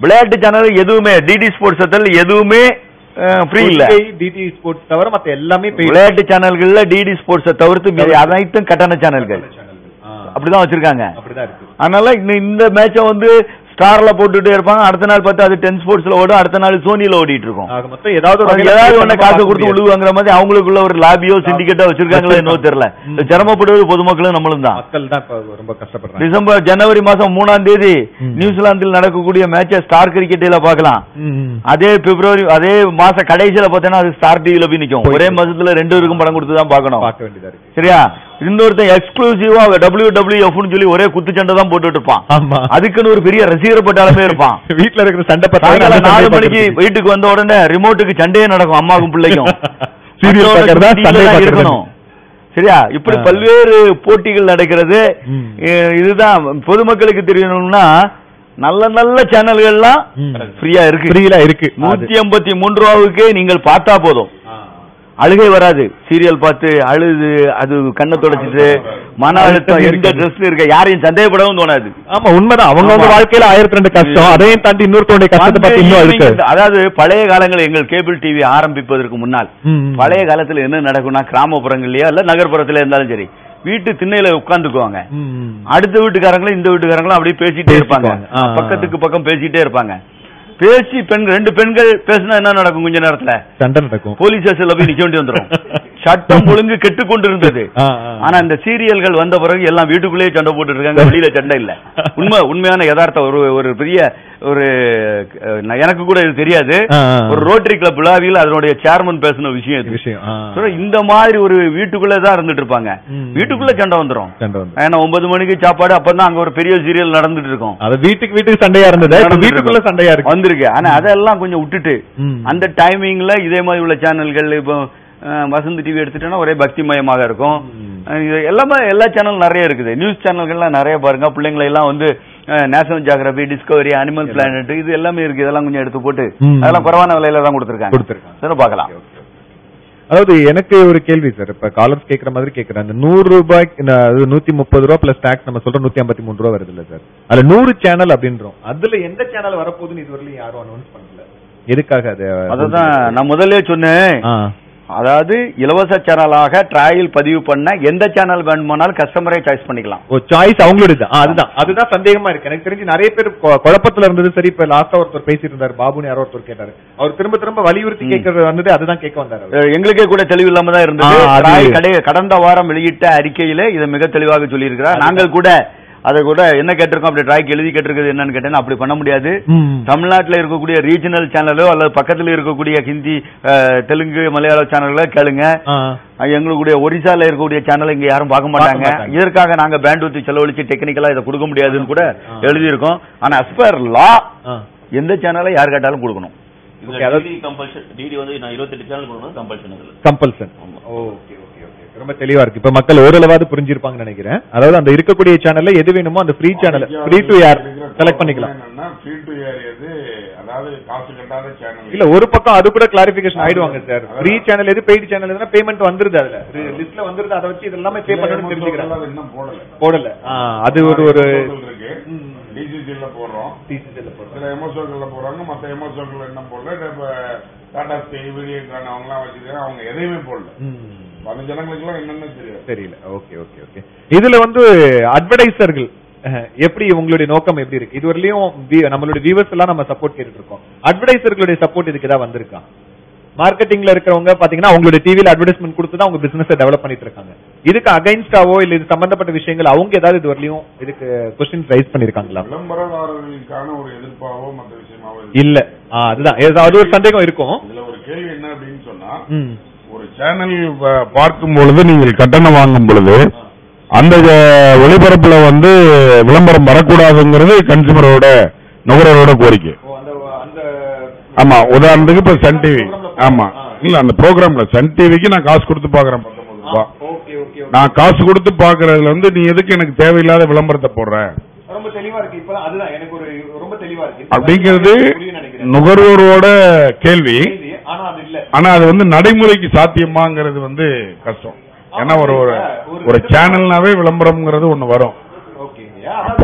விளையாட்டு சேனல் எதுவுமே டிடி ஸ்போர்ட்ஸ் சேனல் எதுவுமே ஃப்ரீ இல்ல டிடி ஸ்போர்ட்ஸ் தவிர மத்த எல்லாமே paid விளையாட்டு சேனல்கள்ல டிடி ஸ்போர்ட்ஸை தவிர்த்து மீதி அனைத்தும் கட்டண சேனல்கள் சேனல்கள். ஆ, அப்படிதான் வச்சிருக்காங்க அப்படிதான் இருக்கு அதனால இந்த இந்த மேட்சை வந்து ஸ்டார்ல போட்டுட்டே இருப்பாங்க அடுத்த நாள் பார்த்து அது டென் ஸ்போர்ட்ஸ்ல ஓடும் அடுத்த நாள் சோனில ஓடிட்டு இருக்கும் ஆக மொத்தம் ஏதாவது ஒரு அது வகையில ஏதாவது ஒண்ணு நம்ம காசு பார்க்க கொடுத்து முடியாது. உழுவுங்கிற மாதிரி அவங்களுக்குள்ள ஒரு லாபியோ சிண்டிகேட்டோ வச்சிருக்காங்களோ என்னவோ தெரியல இந்த சிரமப்படுவது பொதுமக்களும் நம்மளும் தான் மக்கள் தான் இப்ப ரொம்ப கஷ்டப்படுறாங்க டிசம்பர் ஜனவரி மாசம் மூணாம் தேதி நியூசிலாந்தில் நடக்கக்கூடிய மேட்சை ஸ்டார் கிரிக்கெட்டில பார்க்கலாம் அதே பிப்ரவரி அதே மாச கடைசியில பார்த்தீங்கன்னா அது ஸ்டார் டிவில போய் நிக்கும் ஒரே மாசத்துல ரெண்டு பேருக்கும் படம் கொடுத்து தான் பார்க்கணும் பார்க்க வேண்டியதா இருக்கு சரியா இன்னொருத்தன் எக்ஸ்க்ளூசிவா டபிள்யூ டபிள்யூ எஃப்னு சொல்லி ஒரே குத்துச்சண்டை தான் போட்டுட்டு இருப்பான் ஆமா அதுக்குன்னு ஒரு பெரிய ரசிகர் பட்டாளமே இருப்பான் வீட்ல இருக்கிற சண்டை சாயங்காலம் நாலு பார்த்தா மணிக்கு வீட்டுக்கு வந்த உடனே ரிமோட்டுக்கு சண்டையே நடக்கும் அம்மாவுக்கும் பிள்ளைக்கும் Serial மற்றவங்க பார்க்கறதா, TV ல சண்டை தான் பார்க்கறதா? இருக்கணும் சரியா இப்படி ஆ. பல்வேறு போட்டிகள் நடக்கிறது ம். அஹ் இதுதான் பொதுமக்களுக்கு தெரியணும்னா நல்ல நல்ல சேனல்கள்லாம் ம். ஃப்ரீயா இருக்கு ஃப்ரீலா இருக்கு நூத்தி எண்பத்தி மூன்று ரூபாவுக்கு நீங்கள் பார்த்தா போதும் அழுகை வராது சீரியல் பார்த்து அழுது அது கண்ணை தொடச்சிட்டு மன அழுத்தம் எந்த ட்ரெஸ் இருக்க யாரையும் சந்தேகப்படவும் தோணாது ஆமா உண்மைதான் அவங்க ஆமா. வாழ்க்கையில ஆயிரத்தி ரெண்டு கஷ்டம் அதையும் தாண்டி இன்னொருத்தோடைய கஷ்டத்தை வந்து பார்த்து இன்னும் evening இருக்கு அதாவது பழைய காலங்களில் எங்கள் கேபிள் டிவி ஆரம்பிப்பதற்கு முன்னால் பழைய காலத்துல என்ன நடக்கும்னா கிராமப்புறங்கள்லயோ இல்ல நகர்ப்புறத்துல இருந்தாலும் சரி வீட்டு திண்ணையில உட்கார்ந்துக்குவாங்க அடுத்த வீட்டுக்காரங்களும் இந்த வீட்டுக்காரங்களும் அப்படியே பேசிட்டே இருப்பாங்க பேசிக்குவாங்க. ஆ, ஆ. பக்கத்துக்கு பக்கம் பேசிட்டே இருப்பாங்க பேசி பெண் ரெண்டு பெண்கள் பேசினா என்ன நடக்கும் கொஞ்ச நேரத்துல சண்டை நடக்கும் போலீஸ் ஸ்டேஷன்ல போய் நிக்க வேண்டி வந்துரும் சட்டம் ஒழுங்கு கெட்டு கொண்டு இருந்தது ஆ, ஆ. ஆனா இந்த சீரியல்கள் வந்த பிறகு எல்லாம் வீட்டுக்குள்ளேயே சண்டை போட்டு இருக்காங்க வெளியில சண்டை இல்ல உண்மை உண்மையான யதார்த்தம் ஒரு ஒரு பெரிய ஒரு அஹ், நான் எனக்கு கூட இது தெரியாது ஆ, ஆ. ஒரு ரோட்டரி கிளப் விழாவில் அதனுடைய சேர்மன் பேசின விஷயம் இது விஷயம் ஆ. So, இந்த மாதிரி ஒரு வீட்டுக்குள்ளே தான் இருந்துட்டு இருப்பாங்க ம். வீட்டுக்குள்ள சண்டை வந்துரும் சண்டை வந்து ஏன்னா ஒன்பது மணிக்கு சாப்பாடு அப்பதான் அங்க ஒரு பெரிய சீரியல் நடந்துட்டு இருக்கும் அது வீட்டுக்கு வீட்டுக்கு சண்டையா இருந்தது இப்ப நடந்துட்டு வீட்டுக்குள்ள இருக்கும். சண்டையா இருக்கு வந்திருக்கு ஆனா அதெல்லாம் கொஞ்சம் விட்டுட்டு ம். அந்த டைமிங்ல இதே மாதிரி உள்ள சேனல்கள் இப்போ அஹ், வசந்த் டிவி எடுத்துட்டோம்னா ஒரே பக்திமயமாக இருக்கும் அஹ், இது எல்லாமே எல்லா சேனல் நிறைய இருக்குது நியூஸ் சேனல்கள்லாம் நிறைய பாருங்க பிள்ளைங்களை எல்லாம் வந்து National Geography Discovery Animal Planet இது எல்லாமே இருக்கு இதெல்லாம் கொஞ்சம் எடுத்து போட்டு ம். அதெல்லாம் குறைவான விலையில தான் கொடுத்துருக்காங்க கொடுத்திருக்காங்க. சரி பார்க்கலாம் அதாவது எனக்கு ஒரு கேள்வி சார் இப்ப காலர்ஸ் கேக்குற மாதிரி கேக்குறேன் அந்த நூறு ரூபாய் அது நூத்தி முப்பது ரூபா பிளஸ் டாக்ஸ் நம்ம சொல்றோம் நூத்தி ஐம்பத்தி மூணு ரூபா வருது இல்ல சார் அதுல நூறு சேனல் அப்படின்றோம் அதுல எந்த சேனல் வரப்போகுதுன்னு இதுவரையிலும் யாரும் அனௌன்ஸ் பண்ணல எதுக்காக அது அதுதான் நான் முதல்ல சொன்னேன் ஆ. அதாவது இலவச சேனலாக ட்ராயல் பதிவு பண்ண எந்த சேனல் வேணுமானாலும் கஸ்டமரே சாய்ஸ் பண்ணிக்கலாம் ஓ சாய்ஸ் அவங்களோட அதுதான் அதுதான் சந்தேகமா இருக்கு எனக்கு தெரிஞ்சு நிறைய பேர் கொ- குழப்பத்துல இருந்தது சரி இப்ப லாஸ்டா ஒருத்தர் பேசிட்டு இருந்தாரு பாபுன்னு யாரோ ஒருத்தர் கேட்டாரு அவர் திரும்ப திரும்ப வலியுறுத்தி கேட்கறது வந்தது அதுதான் கேட்க வந்தாரு அவரு. அஹ் எங்களுக்கே கூட தெளிவு இல்லாம தான் இருந்தது ஆ, அது- டிராய் கடை- கடந்த வாரம் வெளியிட்ட அறிக்கையில இதை மிக தெளிவாக சொல்லியிருக்கிறார் நாங்கள் கூட அதை கூட என்ன கேட்டிருக்கோம் அப்படி டிராய்க்கு எழுதி கேட்டிருக்கிறது என்னன்னு கேட்டேன்னா அப்படி பண்ண முடியாது ம். தமிழ்நாட்டில் இருக்கக்கூடிய ரீஜனல் சேனலோ அல்லது பக்கத்தில் இருக்கக்கூடிய ஹிந்தி அஹ், தெலுங்கு மலையாள சேனல்களோ கேளுங்க ஆ. அஹ், எங்களுடைய ஒரிசால இருக்கக்கூடிய சேனல் இங்க யாரும் பார்க்க மாட்டாங்க பார்க்க மாட்டாங்க. இதற்காக நாங்க பேண்ட் ஊத்தி செலவழிச்சு டெக்னிக்கலா இதை கொடுக்க முடியாதுன்னு கூட எழுதியிருக்கோம் ஆனா as per லா ஆ. எந்த சேனலை யார் கேட்டாலும் கொடுக்கணும் Okay, அதாவது- டிடி வந்து நான் இருபத்தெட்டு சேனல் கொடுக்கணும் கம்பல்ஷன் அதுல கம்பல்சன் ஓகே ஓகே ஓகே ரொம்ப தெளிவா இருக்கு இப்ப மக்கள் ஓரளவாவது புரிஞ்சிருப்பாங்கன்னு நினைக்கிறேன் அதாவது அந்த இருக்கக்கூடிய சேனல்ல எது வேணுமோ அந்த free channel free to air select பண்ணிக்கலாம் ஃப்ரீ டு ஏர் எது அதாவது காசு கட்டாத சேனல் இல்ல ஒரு பக்கம் அது கூட கிளாரிபிகேஷன் ஆயிடுவாங்க சார் ஃப்ரீ சேனல் எது பெய்டு சேனல் எதுனா பேமெண்ட் வந்துருது அதுல லிஸ்ட்ல வந்துருது அதை வச்சு இதெல்லாமே பே பண்ணணும்னு தெரிஞ்சுக்கிறேன் இன்னும் போடல போடல ஆ, அது ஒரு ஒரு இருக்கு டிசிசில போடுறோம் சில எமோசோக்கள்ல போடுறாங்க மத்த எமோசோக்கள்ல என்ன போடல இப்ப டாடா ஸ்கை வீடியோக்கான அவங்க எல்லாம் வச்சிருக்காங்க அவங்க எதையுமே போடல அந்த ஜனங்களுக்கு எல்லாம் என்னன்னு தெரியாது தெரியல ஓகே ஓகே ஓகே இதுல வந்து அட்வர்டைசர்கள் எப்படி உங்களுடைய நோக்கம் எப்படி இருக்கு இதுவரையிலும் வி- நம்மளுடைய வியூவர்ஸ் எல்லாம் நம்ம சப்போர்ட் கேட்டுட்டு இருக்கோம் அட்வர்டைசர்களுடைய சப்போர்ட் இதுக்கு ஏதாவது வந்திருக்கா மார்க்கெட்டிங்ல இருக்கிறவங்க பாத்தீங்கன்னா அவங்களுடைய டிவில அட்வர்டைஸ்மெண்ட் கொடுத்து தான் அவங்க பிசினஸ் டெவலப் பண்ணிட்டு இருக்காங்க இதுக்கு அகைன்ஸ்டாவோ இல்ல இது சம்பந்தப்பட்ட விஷயங்கள் அவங்க ஏதாவது இதுவரையிலும் இதுக்கு கொஸ்டின் ரைஸ் பண்ணிருக்காங்களா விளம்பரதாரர்களுக்கான ஒரு எதிர்ப்பாவோ மத்த விஷயமாவோ இல்ல ஆ, அதுதான் ஏதாவது அது ஒரு சந்தேகம் இருக்கும் இதுல ஒரு கேள்வி என்ன அப்படின்னு சொன்னா ம். ஒரு சேனல் பார்க்கும் பொழுது நீங்கள் கட்டணம் வாங்கும் பொழுது அந்த அஹ், ஒளிபரப்புல வந்து விளம்பரம் வரக்கூடாதுங்கிறது கன்சியூமரோட நுகர்வோரோட கோரிக்கை ஆமா உதாரணத்துக்கு இப்ப சன் டிவி ஆமா இல்ல அந்த ப்ரோக்ராம்ல சன் டிவிக்கு நான் காசு கொடுத்து பாக்குறேன் 19 ரூபாய். நான் காசு கொடுத்து பாக்குறதுல வந்து நீ எதுக்கு எனக்கு தேவையில்லாத விளம்பரத்தை போடுற ரொம்ப தெளிவா இருக்கு இப்ப அதுதான் எனக்கு ஒரு ரொம்ப தெளிவா இருக்கு அப்படிங்கிறது நுகர்வோரோட கேள்வி ஆனா அது இல்ல ஆனா அது வந்து நடைமுறைக்கு சாத்தியமாங்கிறது வந்து கஷ்டம் ஏன்னா ஒரு ஒரு ஒரு சேனல்னாவே விளம்பரம்ங்கிறது ஒண்ணு வரும் ஓகேங்க அதாவது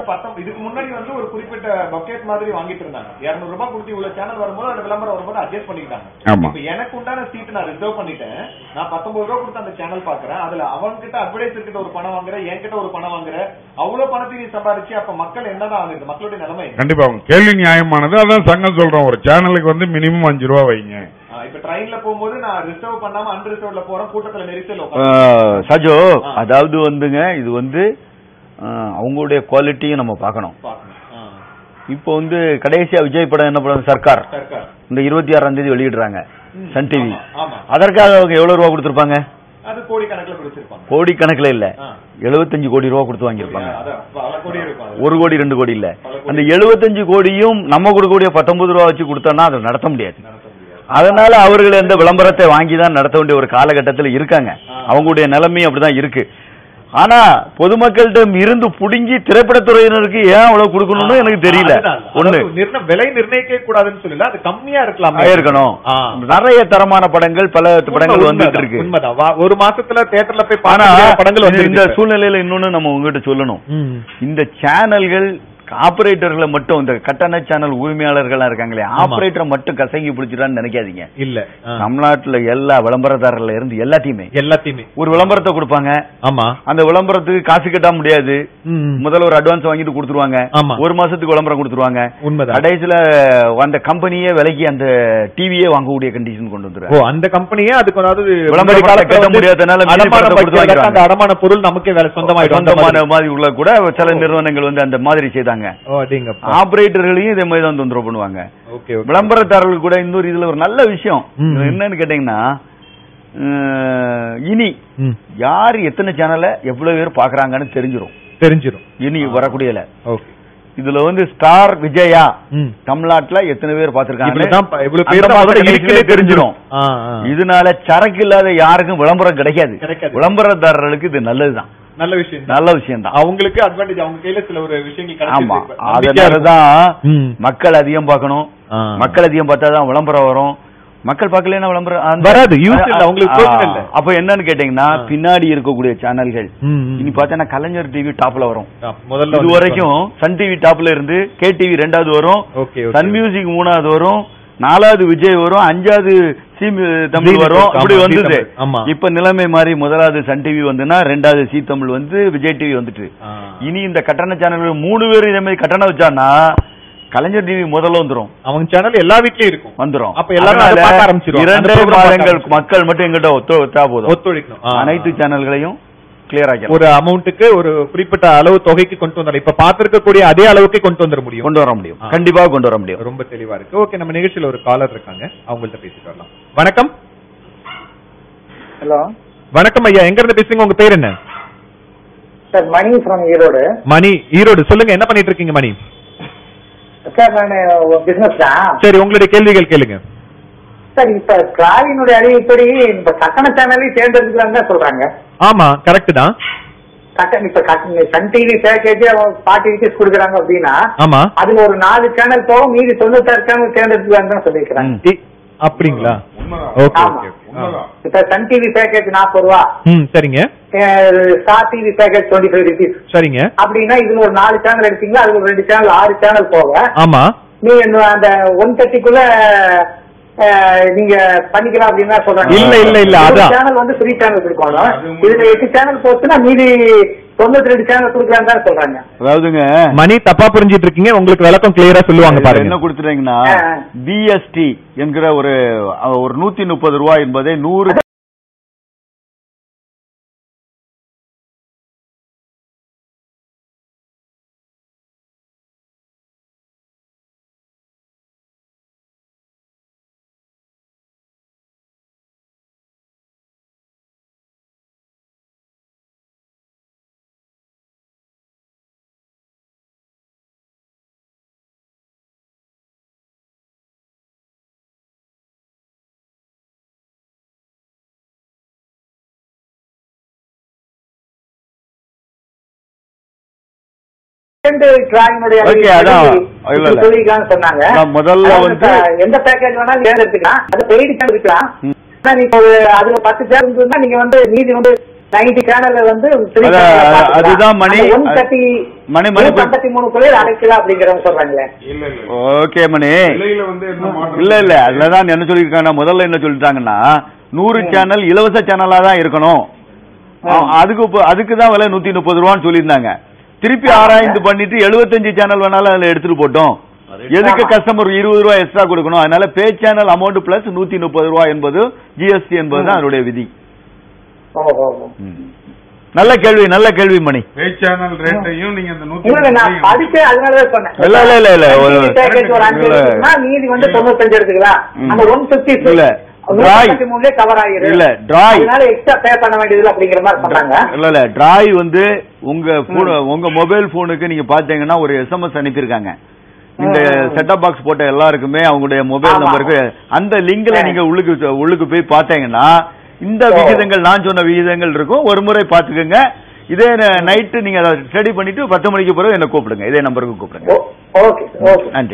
பத்தம் இதுக்கு முன்னாடி வந்து ஒரு குறிப்பிட்ட பக்கெட் மாதிரி வாங்கிட்டு இருந்தாங்க 200 ரூபாய் கொடுத்து இவ்வளவு சேனல் வரும்போது அந்த விளம்பரம் வரும்போது அட்ஜஸ்ட் பண்ணிக்கிட்டாங்க ஆமா. இப்ப எனக்கு உண்டான சீட் நான் ரிசர்வ் பண்ணிட்டேன் நான் 19 ரூபாய் கொடுத்து அந்த சேனல் பாக்குறேன் அதுல அவங்க கிட்ட அட்வர்டைசர் கிட்ட ஒரு பணம் வாங்குற என்கிட்ட ஒரு பணம் வாங்குற அவ்வளவு பணத்தை நீ சம்பாரிச்சு அப்ப மக்கள் என்னதான் ஆகுது மக்களுடைய நிலைமை என்ன? கண்டிப்பா உங்க கேள்வி நியாயமானது அதான் சங்கம் சொல்றோம் ஒரு சேனலுக்கு வந்து மினிமம் அஞ்சு ரூபா வைங்க ஆ, இப்ப ட்ரெயின்ல போகும்போது நான் ரிசர்வ் பண்ணாம அன்ரிசர்வ்ல போறேன் கூட்டத்துல நெரிசல் ஆ, உட்கார்ந்து சஜோ ஆ. அதாவது வந்துங்க இது வந்து ஆ, அவங்களுடைய குவாலிட்டியும் நம்ம பார்க்கணும் பார்க்கணும். ஆ, இப்போ வந்து கடைசியா விஜய் படம் என்ன படம் சர்க்கார் சர்க்கார் இந்த இருபத்தி ஆறாம் தேதி வெளியிடுறாங்க ம், சன் டிவி ஆமா, ஆமா அதற்காக அவங்க எவ்வளவு ரூபா கொடுத்திருப்பாங்க அது கோடி கணக்குல பிடிச்சிருப்பாங்க கோடி கணக்குல இல்ல ஆ. எழுபத்தஞ்சு கோடி ரூபா கொடுத்து வாங்கியிருப்பாங்க அதான் பல கோடி இருக்கும் அதுல. ஒரு கோடி ரெண்டு கோடி இல்ல பல கோடி. அந்த எழுபத்தஞ்சு கோடியும் நம்ம கொடுக்கக்கூடிய பத்தொன்பது ரூபா வச்சு கொடுத்தோம்னா அதை நடத்த முடியாது நடத்த முடியாது. அதனால அவர்கள் இந்த விளம்பரத்தை வாங்கி தான் நடத்த வேண்டிய ஒரு காலகட்டத்தில் இருக்காங்க ஆ. அவங்களுடைய நிலைமையும் அப்படிதான் இருக்கு ஆனா பொதுமக்களிடம் இருந்து புடுங்கி திரைப்படத்துறையினருக்கு ஏன் அவ்வளவு கொடுக்கணும்னு எனக்கு தெரியல அதுதான். ஒண்ணு அதாவது நிர்ண- விலை நிர்ணயிக்க கூடாதுன்னு சொல்லல அது கம்மியா இருக்கலாம் இருக்கணும் ஆ. நிறைய தரமான படங்கள் பல படங்கள் உண்மை- வந்துட்டு உண்மைதான், இருக்கு உண்மைதான் வா- ஒரு மாசத்துல தியேட்டர்ல போய் ஆனா பார்க்க படங்கள் இது வந்து இந்த சூழ்நிலையில இன்னொன்னு நம்ம உங்ககிட்ட சொல்லணும் இந்த சேனல்கள் ஆபரேட்டர்களை மட்டும் இந்த கட்டண சேனல் உரிமையாளர்கள் இருக்காங்களே ஆமா. ஆபரேட்டரை மட்டும் கசங்கி பிடிச்சிட்டான்னு நினைக்காதீங்க இல்ல ஆ. தமிழ்நாட்டுல எல்லா விளம்பரதாரர்ல இருந்து எல்லாத்தையுமே எல்லாத்தையுமே ஒரு விளம்பரத்தை கொடுப்பாங்க ஆமா அந்த விளம்பரத்துக்கு காசு கட்ட முடியாது ம். முதல்ல ஒரு அட்வான்ஸ் வாங்கிட்டு கொடுத்துருவாங்க ஆமா. ஒரு மாசத்துக்கு விளம்பரம் கொடுத்துருவாங்க உண்மைதான் கடைசியில அந்த கம்பெனியே விலைக்கு அந்த டிவியே வாங்கக்கூடிய கண்டிஷன் கொண்டு ஓ வந்துருவாங்க அந்த கம்பெனியே அதுக்கு அதாவது விளம்பர முன்னாடி காலத்துல கட்ட வந்து முடியாதனால மீதி அடமானம் பணத்தை கொடுத்து வைக்கிறதுக்கு அந்த வாங்கிடுவாங்க. அடமான பொருள் நமக்கே வேலை சொந்தமாயிடும் அந்த சொந்தமான மாதிரி. மாதிரி உள்ள கூட சில நிறுவனங்கள் வந்து அந்த மாதிரி செய்தாங்க ஓ அடிங்கப்பா ஆபரேட்டர்களையும் இதே மாதிரி தான் தொந்தரவு பண்ணுவாங்க ஓகே ஓகே விளம்பரதாரர்கள் கூட இன்னொரு இதுல ஒரு நல்ல விஷயம் ம். இது என்னன்னு கேட்டீங்கன்னா அஹ், இனி ம். யார் எத்தனை சேனலை எவ்வளவு பேர் பாக்குறாங்கன்னு தெரிஞ்சிரும் தெரிஞ்சிரும் இனி வரக்கூடியல ஓகே இதுல வந்து ஸ்டார் விஜயா ம். தமிழ்நாட்டுல எத்தனை பேர் பாத்திருக்காங்க இவ்வளவுதான் ப- இவ்வளவு அந்த பேர் தான் மாதிரி முதல்ல கணக்குலயே இருக்குன்னே தெரிஞ்சிரும் ஆ, ஆ. இதனால சரக்கு இல்லாத யாருக்கும் விளம்பரம் கிடைக்காது கிடைக்காது. விளம்பரதாரர்களுக்கு இது நல்லதுதான் நல்ல விஷயம் தான். நல்ல விஷயம் தான் அவங்களுக்கு அட்வான்டேஜ் அவங்க கையில சில ஒரு விஷயங்கள் ஆமா கிடைச்சிருக்கு இப்ப. நம்பிக்கையா இருக்கும். அதனாலதான் ம். மக்கள் அதிகம் பார்க்கணும் ஆ. மக்கள் அதிகம் பார்த்தா தான் விளம்பரம் வரும் மக்கள் பார்க்கலன்னா விளம்பரம் அந்த- வராது, use இல்ல, அவங்களுக்கு ஆ, பிரயோஜனம் இல்ல. அப்ப என்னன்னு கேட்டீங்கன்னா ஆ. பின்னாடி இருக்கக்கூடிய சேனல்கள் ம், ம். இனி பார்த்தா கலைஞர் டிவி டாப்ல வரும் ஆ, முதல்ல இது வந்து வரைக்கும் சன் டிவி டாப்ல இருந்து கே டிவி ரெண்டாவது வரும் ஓகே ஓகே. சன் மியூசிக் மூணாவது வரும் நாலாவது விஜய் வரும் அஞ்சாவது சி மு- தமிழ் ஜீ வரும் தமிழ், இப்படி ஆமா, ஜீ வந்தது தமிழ், ஆமா. இப்ப நிலைமை மாறி முதலாவது சன் டிவி வந்துன்னா ரெண்டாவது சி தமிழ் வந்து விஜய் டிவி வந்துட்டு ஆ. இனி இந்த கட்டண சேனல்கள் மூணு பேர் இதே மாதிரி கட்டணம் வச்சான்னா கலைஞர் டிவி முதல்ல வந்துரும் அவங்க சேனல் எல்லா வீட்லயும் இருக்கும் வந்துரும் அப்ப எல்லாரும் அதை அதனால பார்க்க ஆரம்பிச்சிருவாங்க. அந்த இரண்டே program பார்க்க மாதங்கள் ஆரம்பிச்சிருவாங்க. மக்கள் மட்டும் எங்கிட்ட ஒத்து ஒத்தா போதும் ஒத்துழைக்கணும் ஆ. அனைத்து சேனல்களையும் கிளியர் ஆக்கலாம் ஒரு அமௌண்ட்டுக்கு ஒரு குறிப்பிட்ட அளவு தொகைக்கு கொண்டு வந்துடலாம் இப்ப பாத்திருக்கக்கூடிய அதே அளவுக்கு கொண்டு வந்துட முடியும் கொண்டு வர முடியும் ஆ. கண்டிப்பா கொண்டு வர முடியும் ரொம்ப தெளிவா இருக்கு ஓகே நம்ம நிகழ்ச்சியில ஒரு காலர் இருக்காங்க அவங்கள்ட்ட பேசிட்டு வரலாம் வணக்கம் ஹலோ வணக்கம் ஐயா எங்க இருந்து பேசுறீங்க உங்க பேர் என்ன சார் மணி ஃப்ரம் ஈரோடு மணி ஈரோடு சொல்லுங்க என்ன பண்ணிட்டு இருக்கீங்க மணி சார் நான் பிசினஸ் தான் சரி உங்களுடைய கேள்விகள் கேளுங்க சார் இப்ப ஸ்டாலினுடைய அறிவிப்படி இப்ப கட்டண சேனலையும் தேர்ந்தெடுக்கலாம் தான் சொல்றாங்க ஆமா கரெக்ட் தான் கட்டண இப்ப கட்டண Sun TV package forty rupees கொடுக்குறாங்க அப்படின்னா ஆமா அதுல ஒரு நாலு சேனல் போக மீதி தொண்ணூத்தாறு சேனல் தேர்ந்தெடுக்கலாம் தான் சொல்லியிருக்கிறாங்க ம். இ- அப்படிங்களா உண்மைதான் ஓகே ஆமா. Okay okay. ஆ. உண்மைதான் இப்ப சன் டிவி பேக்கேஜ் நாற்பது ரூபா ம் சரிங்க Star TV package twenty five rupees சரிங்க அப்படின்னா இதுல ஒரு நாலு சேனல் எடுத்தீங்களா அதுல ஒரு ரெண்டு சேனல் ஆறு சேனல் போக ஆமா நீங்க இன்னும் அந்த ஒன் தேர்ட்டிக்குள்ள நீங்க பண்ணிக்கலாம் அப்படின்னு தான் சொல்றாங்க இல்ல, இல்ல, இல்ல, அதான். சேனல் வந்து ஃப்ரீ சேனல் கொடுக்கணும் அது உங்களுக்கு- இதுல எட்டு சேனல் போச்சுன்னா மீதி தொண்ணூத்தி ரெண்டு சேனல் கொடுக்கலாம்னு தான் சொல்றாங்க அதாவதுங்க மணி தப்பா புரிஞ்சிட்டு இருக்கீங்க உங்களுக்கு விளக்கம் கிளியரா சொல்லுவாங்க இதுல பாருங்க என்ன கொடுத்துட்டீங்கன்னா ஆ. பிஎஸ்டி என்கிற ஒரு ஒரு நூத்தி முப்பது ரூபாய் என்பதை நூறு செகண்ட் டிராயினுடைய Okay, அதான். இல்ல, இல்ல. சொல்லிக்கலாம்னு சொன்னாங்க நான் முதல்ல அதாவது வந்து- இப்ப எந்த பேக்கேஜ் வேணாலும் தேர்ந்தெடுத்துக்கலாம் அது பெய்டு சேனல் இருக்கலாம் ம். ஆனா நீங்க ஒரு அதுல பத்து சேனல் இருந்ததுன்னா நீங்க வந்து மீதி வந்து நைன்டி சேனல்ல வந்து அதான், அதுதான் மணி. ஒன் தேர்ட்டி மணி மணி போய்- ஐம்பத்தி மூணுக்குள்ளே அடைக்கலாம் அப்படிங்கிறவங்க சொல்றாங்களே இல்ல இல்ல ஓகே மணி விலையில வந்து என்ன மாற்றம் இல்ல இல்ல அதுலதான் என்ன சொல்லிருக்காங்க முதல்ல என்ன சொல்லிட்டாங்கன்னா நூறு சேனல் இலவச சேனலா தான் இருக்கணும் அ- அதுக்கு இப்ப- அதுக்கு தான் விலை நூத்தி முப்பது ரூபான்னு சொல்லியிருந்தாங்க திருப்பி ஆராய்ந்து பண்ணிட்டு எழுபத்தஞ்சு சேனல் வேணாலும் அதுல எடுத்துட்டு போட்டோம் எதுக்கு கஸ்டமர் இருபது ரூபாய் எக்ஸ்ட்ரா கொடுக்கணும் அதனால பே சேனல் அமௌண்ட் பிளஸ் நூத்தி முப்பது ரூபாய் என்பது ஜிஎஸ்டி என்பது தான் அதனுடைய விதி ஓஹோ நல்ல கேள்வி நல்ல கேள்வி மணி பே சேனல் ரேட்டையும் நீங்க இந்த நூத்தி இல்ல நான் முப்பதையும் படிச்சு அதனாலதான் சொன்னேன் இல்ல, இல்ல, இல்ல, இல்ல. ஒரு- நீதி package ஒரு அஞ்சு இல்ல. எடுத்துக்கிட்டா, மீதி வந்து தொண்ணூத்தஞ்சு எடுத்துக்கலாம் ம். அந்த ஒன் பிப்டி இல்ல. Dry. மூணுலயே கவர் ஆகிரும் இல்ல, dry. அதனால எக்ஸ்ட்ரா பே பண்ண வேண்டியது அப்படிங்கிற மாதிரி சொன்னாங்க இல்ல இல்ல டிராய் வந்து உங்க phone- உங்க மொபைல் போனுக்கு நீங்க பாத்தீங்கன்னா ஒரு எஸ்எம்எஸ் அனுப்பியிருக்காங்க இந்த ம். செட்டப் பாக்ஸ் போட்ட எல்லாருக்குமே அவங்களுடைய மொபைல் ஆமா. நம்பருக்கு அந்த லிங்க்ல ஆ. நீங்க உள்ளுக்கு உள்ளுக்கு போய் பாத்தீங்கன்னா இந்த ஓ. விகிதங்கள் நான் சொன்ன விகிதங்கள் இருக்கும் ஒரு முறை பாத்துக்கோங்க இதே நைட்டு நீங்க அதை ஸ்டடி பண்ணிட்டு பத்து மணிக்கு பிறகு என்ன கூப்பிடுங்க இதே நம்பருக்கு கூப்பிடுங்க ஓகே ஓகே நன்றி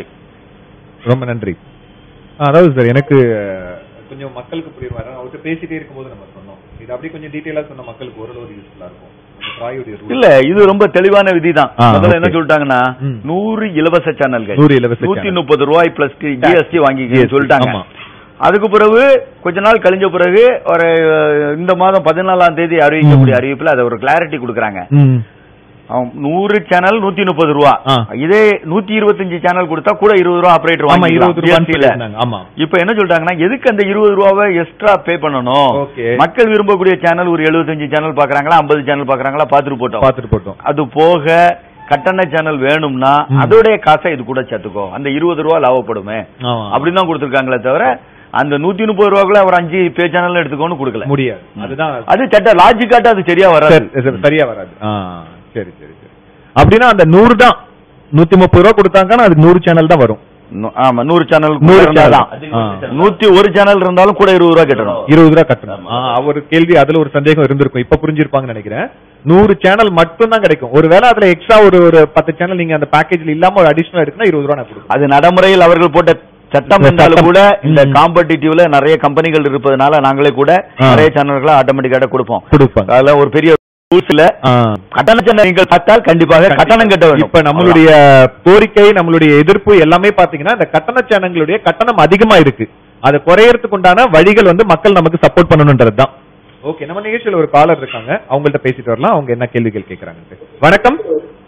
ரொம்ப நன்றி ஆ, அதாவது சார் எனக்கு அஹ், கொஞ்சம் மக்களுக்கு புரியுற மாதிரி அவர்கிட்ட பேசிட்டே இருக்கும்போது நம்ம சொன்னோம் இது அப்படியே கொஞ்சம் டீட்டெயிலா சொன்ன மக்களுக்கு ஓரளவு யூஸ்ஃபுல்லா இருக்கும் அந்த ட்ராயுடைய rule. இல்ல இது ரொம்ப தெளிவான விதி தான் ஆ, முதல்ல என்ன okay. சொல்லிட்டாங்கன்னா ம். நூறு இலவச சேனல்கள் நூறு இலவச நூத்தி channel. முப்பது ரூபாய் பிளஸ் ஜிஎஸ்டி வாங்கி GST, சொல்லிட்டாங்க ஆமா. அதுக்கு பிறகு கொஞ்ச நாள் கழிஞ்ச பிறகு ஒரு அஹ், இந்த மாதம் பதினாலாம் தேதி அறிவிக்கக்கூடிய ம். அறிவிப்புல அதை ஒரு கிளாரிட்டி கொடுக்குறாங்க ம். அவன் நூறு சேனல் நூத்தி முப்பது ரூபா ஆ. இதே நூத்தி இருபத்தஞ்சு சேனல் கொடுத்தா கூட இருபது ரூபா ஆபரேட்டர் ஆமா வாங்கி இருபது ரூபான்னு சொல்லியிருந்தாங்க. ஆமா இப்ப என்ன சொல்லிட்டாங்கன்னா எதுக்கு அந்த இருபது ரூபாவை எக்ஸ்ட்ரா பே பண்ணணும் Okay. மக்கள் விரும்பக்கூடிய சேனல் ஒரு எழுபத்தஞ்சு சேனல் பாக்குறாங்களா ஐம்பது சேனல் பாக்குறாங்களா பாத்துட்டு போட்டோம் பாத்துட்டு போட்டோம் அது போக கட்டண சேனல் வேணும்னா ம். அதோடைய காசை இது கூட சேர்த்துக்கோ அந்த இருபது ரூபா லாபப்படுமே ஆமா. அப்படின்னு தான் கொடுத்துருக்காங்களே தவிர அந்த நூத்தி முப்பது ரூபாக்குள்ள ஒரு அஞ்சு பே சேனல் எடுத்துக்கோன்னு கொடுக்கல முடியாது அதுதான் அது சட்ட லாஜிக்காட்ட அது சரியா வராது சரி, சரி, சரியா வராது ஆ, சரி சரி சரி அப்படின்னா அந்த நூறு தான் நூத்தி முப்பது ரூபா கொடுத்தாங்கன்னா அது நூறு சேனல் தான் வரும் நூ- ஆமா நூறு சேனல் நூறு channel. ஆ. நூத்தி ஒரு சேனல் இருந்தாலும் கூட இருபது ரூபா கட்டணும் இருபது ரூபா கட்டணும் ஆ, அவர் கேள்வி அதுல ஒரு சந்தேகம் இருந்திருக்கும் இப்ப புரிஞ்சிருப்பாங்கன்னு நினைக்கிறேன் நூறு சேனல் மட்டும் தான் கிடைக்கும் ஒருவேளை அதுல எக்ஸ்ட்ரா ஒரு ஒரு பத்து சேனல் நீங்க அந்த பேக்கேஜ்ல இல்லாம ஒரு அடிஷனல் எடுக்குன்னா இருபது ரூபா நான் கொடுப்பேன் அது நடைமுறையில் அவர்கள் போட்ட சட்டம் இந்த என்றாலும் சட்டம். கூட இந்த ம். காம்படிட்டிவ்ல நிறைய கம்பெனிகள் இருப்பதனால நாங்களே கூட ஆ. நிறைய சேனல்களை ஆட்டோமேட்டிக்காக கொடுப்போம் கொடுப்பாங்க அதுல ஒரு பெரிய ரூல்ஸ்ல ஆ. கட்டண சேனல் நீங்கள் பார்த்தால் கண்டிப்பாக கட்டணம் கட்ட வேண்டும் இப்ப நம்மளுடைய கோரிக்கை நம்மளுடைய எதிர்ப்பு எல்லாமே பாத்தீங்கன்னா இந்த கட்டண சேனல்களுடைய கட்டணம் அதிகமா இருக்கு அதை குறையறதுக்கு உண்டான வழிகள் வந்து மக்கள் நமக்கு சப்போர்ட் பண்ணணும்ன்றது தான் ஓகே நம்ம நிகழ்ச்சியில ஒரு காலர் இருக்காங்க அவங்கள்ட்ட பேசிட்டு வரலாம் அவங்க என்ன கேள்விகள் கேக்குறாங்க வணக்கம்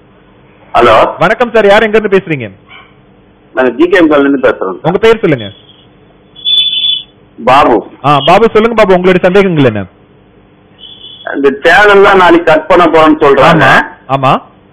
ஹலோ வணக்கம் சார் யார் எங்க இருந்து பேசுறீங்க நாங்க ஜிகேஎம்கால இருந்து பேசுறோம் உங்க பேர் சொல்லுங்க பாபு ஆ பாபு சொல்லுங்க பாபு உங்களுடைய சந்தேகங்கள் என்ன இந்த சேனல்லாம் நாளைக்கு கட் பண்ண போறோம்னு சொல்றாங்க ஆமா ஆமா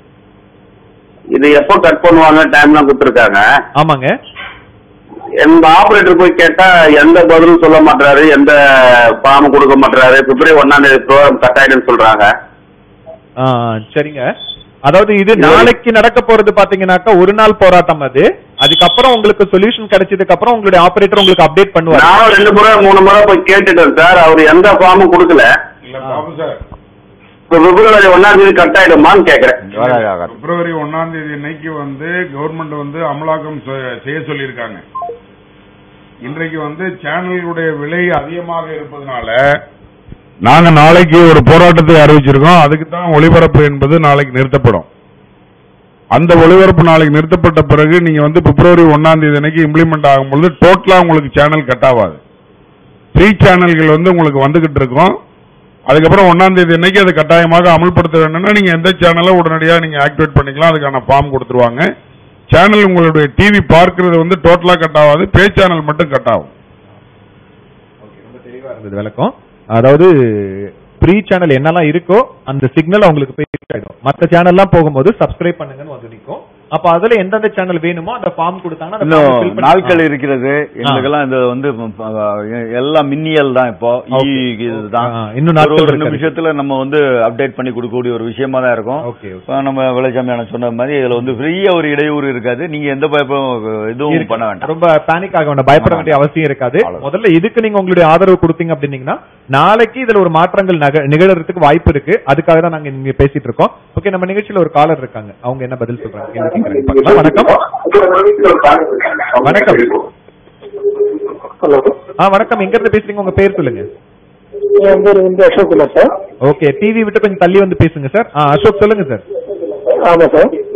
இது எப்போ கட் பண்ணுவாங்க டைம்லாம் கொடுத்துருக்காங்க ஆமாங்க எந்த ஆபரேட்டர் போய் கேட்டா எந்த பதிலும் சொல்ல மாட்டாரு எந்த ஃபார்ம் கொடுக்க மாட்டாரு பிப்ரவரி ஒன்னாம் தேதி ப்ரோக்ராம் கட் ஆயிடுன்னு சொல்றாங்க ஆ, சரிங்க அதாவது இது நாளைக்கு நடக்க போறது பாத்தீங்கன்னாக்கா ஒரு நாள் போராட்டம் அது அதுக்கப்புறம் உங்களுக்கு சொல்யூஷன் கிடைச்சதுக்கு அப்புறம் உங்களுடைய ஆபரேட்டர் உங்களுக்கு அப்டேட் பண்ணுவார் நான் ரெண்டு முறை மூணு முறை போய் கேட்டுட்டேன் சார் அவர் எந்த ஃபார்மும் கொடுக்கல இல்ல பாபு சார் இப்ப பிப்ரவரி ஒன்னாம் தேதி கட் ஆயிடுமான்னு கேக்குறேன் வராது, ஆகாது. பிப்ரவரி ஒன்னாம் தேதி அன்னைக்கு வந்து கவர்மெண்ட் வந்து அமலாக்கம் செ- செய்ய சொல்லியிருக்காங்க இன்றைக்கு வந்து சேனல்களுடைய விலை அதிகமாக இருப்பதனால நாங்க நாளைக்கு ஒரு போராட்டத்தை அறிவிச்சிருக்கோம் அதுக்கு தான் ஒளிபரப்பு என்பது நாளைக்கு நிறுத்தப்படும் அந்த ஒளிபரப்பு நாளைக்கு நிறுத்தப்பட்ட பிறகு நீங்க வந்து பிப்ரவரி ஒன்னாம் தேதி அன்னைக்கு இம்ப்ளிமெண்ட் ஆகும்பொழுது டோட்டலா உங்களுக்கு சேனல் கட் ஆகாது ஃப்ரீ சேனல்கள் வந்து உங்களுக்கு வந்துகிட்டு இருக்கும் அதுக்கப்புறம் ஒன்னாம் தேதி அன்னைக்கு அது கட்டாயமாக அமல்படுத்த வேணும்னா நீங்க எந்த சேனலை உடனடியாக நீங்க ஆக்டிவேட் பண்ணிக்கலாம் அதுக்கான ஃபார்ம் கொடுத்துருவாங்க சேனல் உங்களுடைய டிவி பார்க்கிறது வந்து டோட்டலா கட் ஆகாது பே சேனல் மட்டும் கட் ஆகும் ரொம்ப தெளிவா இருந்தது விளக்கம் அதாவது ப்ரீ சேனல் என்னெல்லாம் இருக்கோ அந்த சிக்னல் அவங்களுக்கு போய் reach ஆயிடும் மத்த சேனல்லாம் போகும்போது சப்ஸ்கிரைப் பண்ணுங்கன்னு வந்து நிக்கும் அப்ப அதுல எந்தெந்த சேனல் வேணுமோ அந்த ஃபார்ம் கொடுத்தாங்கன்னா அந்த form fill இன்னும் பண்ணி- நாட்கள் இருக்கிறது எங்களுக்கெல்லாம் இது வந்து அஹ், எல்லாம் மின்னியல் தான் இப்போ Okay. இ- இதுதான் ஆ, இன்னும் ஒரு நாட்கள் ஒரு இருக்கு. நிமிஷத்துல நம்ம வந்து அப்டேட் பண்ணி கொடுக்கக்கூடிய ஒரு விஷயமா தான் இருக்கும் Okay, okay. இப்ப நம்ம விளைச்சாமியான சொன்ன மாதிரி இதுல வந்து ஃப்ரீயா ஒரு இடையூறு இருக்காது நீங்க எந்த பயப்பும் இதுவும் இருக்கு. பண்ண வேண்டாம் ரொம்ப பேனிக் ஆக வேண்டாம் பயப்பட ஆமா. வேண்டிய அவசியம் இருக்காது அவ்வளவுதான். முதல்ல இதுக்கு நீங்க உங்களுடைய ஆதரவு கொடுத்தீங்க அப்படின்னீங்கன்னா நாளைக்கு இதுல ஒரு மாற்றங்கள் நக- நிகழறதுக்கு வாய்ப்பு இருக்கு அதுக்காக தான் நாங்க இங்க பேசிட்டு இருக்கோம் ஓகே நம்ம நிகழ்ச்சியில ஒரு காலர் இருக்காங்க அவங்க என்ன பதில் சொல்றாங்க கேள்வி கேட்கறாங்க பார்க்கலாம். வணக்கம் வணக்கம். ஹலோ ஆ வணக்கம் எங்க இருந்து பேசுறீங்க உங்க பேர் சொல்லுங்க என் பேர் வந்து Ashok Kumar sir okay TV விட்டு கொஞ்சம் தள்ளி வந்து பேசுங்க சார் ஆ அசோக் சொல்லுங்க சார் ஆமா சார்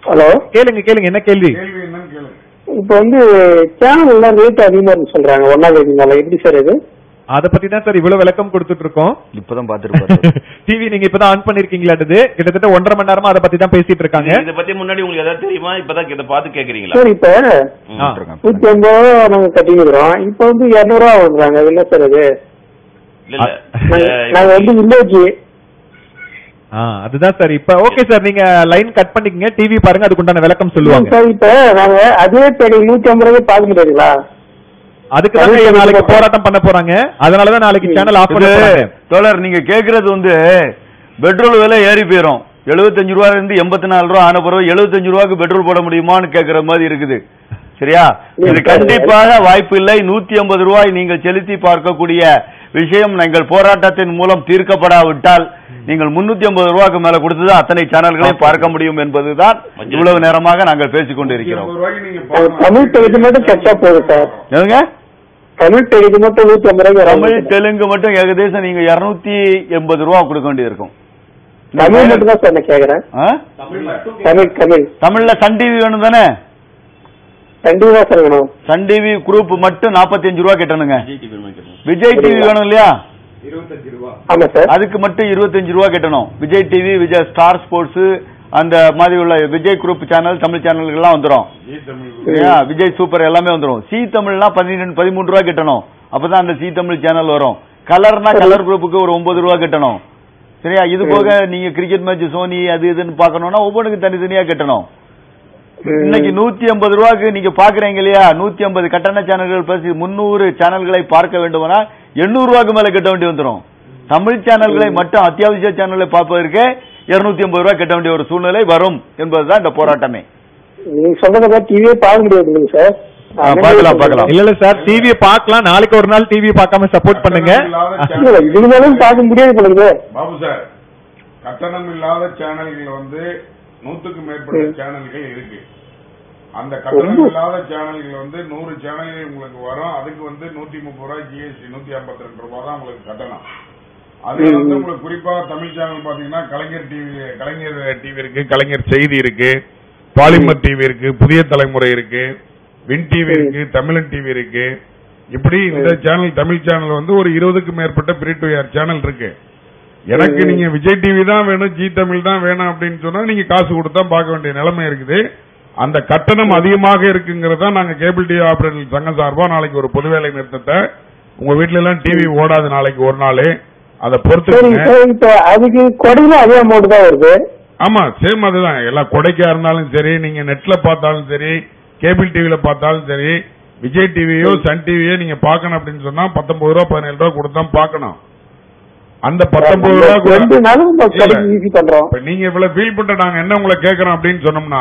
ஹலோ கேளுங்க கேளுங்க என்ன கேள்வி கேள்வி என்னன்னு கேளுங்க இப்போ வந்து சேனல் எல்லாம் ரேட் அதிகமா இருக்கு சொல்றாங்க ஒன்னாம் தேதினால எப்படி சார் இது அத பத்தி தான் சார் இவ்வளவு விளக்கம் கொடுத்துட்டு இருக்கோம் இப்பதான் பாத்துருப்பாரு டிவி நீங்க இப்பதான் ஆன் பண்ணிருக்கீங்களாட்டது கிட்டத்தட்ட ஒன்றரை மணி நேரமா அத பத்தி தான் பேசிட்டு இருக்காங்க இத பத்தி முன்னாடி உங்களுக்கு ஏதாவது தெரியுமா இப்பதான் இத பார்த்து கேக்குறீங்களா சார் இப்ப ஆ. நூத்தி ஐம்பது ரூபா நாங்க கட்டிக்கிறோம் இப்ப வந்து இருநூறு ரூபா வாங்குறாங்க அது என்ன சார் அது இல்ல இல்ல நாங்க- அஹ், நாங்க வந்து வில்லேஜ் ஆ, அதுதான் சார் இப்ப ஓகே சார் நீங்க லைன் கட் பண்ணிக்கங்க டிவி பாருங்க அதுக்கு உண்டான விளக்கம் சொல்லுவாங்க சார் இப்ப நாங்க அதே தேடி நூத்தி ஐம்பது ரூபாய் பார்க்க முடியாதுங்களா அதுக்கு தான் நாளைக்கு போராட்டம் பண்ண போறாங்க அதனாலதான் நாளைக்கு சேனல் ஆஃப் பண்ண இது போறாங்க தோழர் நீங்க கேக்குறது வந்து பெட்ரோல் விலை ஏறி போயிரும் 75 ரூபாயில இருந்து எண்பத்தி நாலு ரூபா ஆன பிறகு 75 ரூபாய்க்கு பெட்ரோல் போட முடியுமான்னு கேக்குற மாதிரி இருக்குது சரியா இது கண்டிப்பாக வாய்ப்பு இல்லை நூத்தி ஐம்பது ரூபாய் நீங்கள் செலுத்தி பார்க்கக்கூடிய விஷயம் எங்கள் போராட்டத்தின் மூலம் தீர்க்கப்படாவிட்டால் நீங்கள் முன்னூத்தி ஐம்பது ரூபாய்க்கு மேல கொடுத்துதான் அத்தனை சேனல்களையும் பார்க்க முடியும் என்பதுதான் இவ்வளவு நேரமாக நாங்கள் பேசிக் கொண்டிருக்கிறோம் ஐம்பது ரூபாய்க்கு நீங்க அது தமிழ் தெலுங்கு மட்டும் கச்சா போதும் சார் எதுங்க தமிழ் தெலுங்கு மட்டும் நூத்தி ஐம்பது ரூபாய் தமிழ் தெலுங்கு மட்டும் ஏகதேசம் நீங்க இருநூத்தி எண்பது ரூபா கொடுக்க வேண்டியிருக்கும் தமிழ் மட்டும் தான் சார் நான் கேக்குறேன் ஆ? தமிழ் தமிழ் தமிழ்ல சன் டிவி வேணும் தானே கண்டிப்பா தான் சார் வேணும் சன் டிவி குரூப் மட்டும் 45 ரூபா கட்டணுங்க விஜய் டிவி வேணும் இல்லையா ஆமா சார் அதுக்கு மட்டும் 25 ரூபா கட்டணும் Vijay TV Vijay Star Sports அந்த மாதிரி உள்ள விஜய் குரூப் சேனல் தமிழ் சேனல்கள்லாம் வந்துரும் சரியா? விஜய் சூப்பர் எல்லாமே வந்துரும் சி தமிழ்னா பதினெண்டு பதிமூணு ரூபா கட்டணும் அப்பதான் அந்த சி தமிழ் சேனல் வரும் கலர்னா கலர் குரூப்புக்கு ஒரு ஒன்பது ரூபா கட்டணும் சரியா இது போக நீங்க கிரிக்கெட் மேட்ச் சோனி அது இதுன்னு பார்க்கணும்னா ஒவ்வொன்றுக்கு தனித்தனியா கட்டணும் இன்னைக்கு நூத்தி ஐம்பது ரூபாய்க்கு நீங்க பாக்குறீங்க இல்லையா நூத்தி ஐம்பது கட்டண சேனல்கள் பிளஸ் முன்னூறு சேனல்களை பார்க்க வேண்டுமானா எண்ணூறு ரூபாய்க்கு மேல கட்ட வேண்டி வந்துரும் தமிழ் சேனல்களை மட்டும் அத்தியாவசிய சேனலை பார்ப்பதற்கு இருநூத்தி ஐம்பது ரூபாய் கட்ட வேண்டிய ஒரு சூழ்நிலை வரும் என்பதுதான் இந்த போராட்டமே நீங்க சொல்றத மாதிரி டிவியே பார்க்க முடியாது இல்லைங்க சார் ஆ, பார்க்கலாம், பார்க்கலாம். இல்ல இல்ல சார் டிவி பார்க்கலாம் நாளைக்கு ஒரு நாள் டிவி பார்க்காம சப்போர்ட் பண்ணுங்க இல்ல, இதுக்கு மேலும் பார்க்க முடியாது போலுங்க பாபு சார் கட்டணம் இல்லாத சேனல்கள் வந்து நூத்துக்கு மேற்பட்ட சேனல்கள் இருக்கு அந்த கட்டணம் இல்லாத சேனல்கள் வந்து நூறு சேனல்கள் உங்களுக்கு வரும் அதுக்கு வந்து நூத்தி முப்பது ரூபாய் ஜிஎஸ்டி நூத்தி ஐம்பத்தி ரெண்டு ரூபாய் தான் உங்களுக்கு கட்டணம் அதுல வந்து உங்களுக்கு குறிப்பா தமிழ் சேனல் பாத்தீங்கன்னா கலைஞர் டிவி கலைஞர் டிவி இருக்கு கலைஞர் செய்தி இருக்கு பாலிமர் டிவி இருக்கு புதிய தலைமுறை இருக்கு வின் டிவி இருக்கு தமிழன் டிவி இருக்கு இப்படி இந்த சேனல் தமிழ் சேனல் வந்து ஒரு இருபதுக்கு மேற்பட்ட பிரி டு ஏர் சேனல் இருக்கு எனக்கு நீங்க விஜய் டிவி தான் வேணும் ஜி தமிழ் தான் வேணும் அப்படின்னு சொன்னா நீங்க காசு கொடுத்தா பார்க்க வேண்டிய நிலைமை இருக்குது அந்த கட்டணம் அதிகமாக இருக்குங்கிறத நாங்க கேபிள் டிவி ஆபரேட்டர் சங்கம் சார்பா நாளைக்கு ஒரு பொது வேலை நிறுத்தத்தை உங்க வீட்ல எல்லாம் டிவி ஓடாது நாளைக்கு ஒரு நாள் அதை சரிங்க பொறுத்துக்கங்க சார் இப்ப அதுக்கு கொடையில அதே அமௌண்ட் தான் வருது ஆமா சேம் அதுதான் எல்லாம் கொடைக்கா இருந்தாலும் சரி நீங்க நெட்ல பார்த்தாலும் சரி கேபிள் டிவில பார்த்தாலும் சரி விஜய் டிவியோ சன் டிவியோ நீங்க பார்க்கணும் அப்படின்னு சொன்னா பத்தொன்பது ரூபா பதினேழு ரூபா கொடுத்து தான் பார்க்கணும் அந்த பத்தொன்பது ரூபா கூட- ரெண்டு நாளும் நம்ம இல்ல. கடைக்கு ஈஸி பண்றோம் இப்ப நீங்க இவ்வளவு ஃபீல் பண்ற நாங்க என்ன உங்களை கேக்குறோம் அப்படின்னு சொன்னோம்னா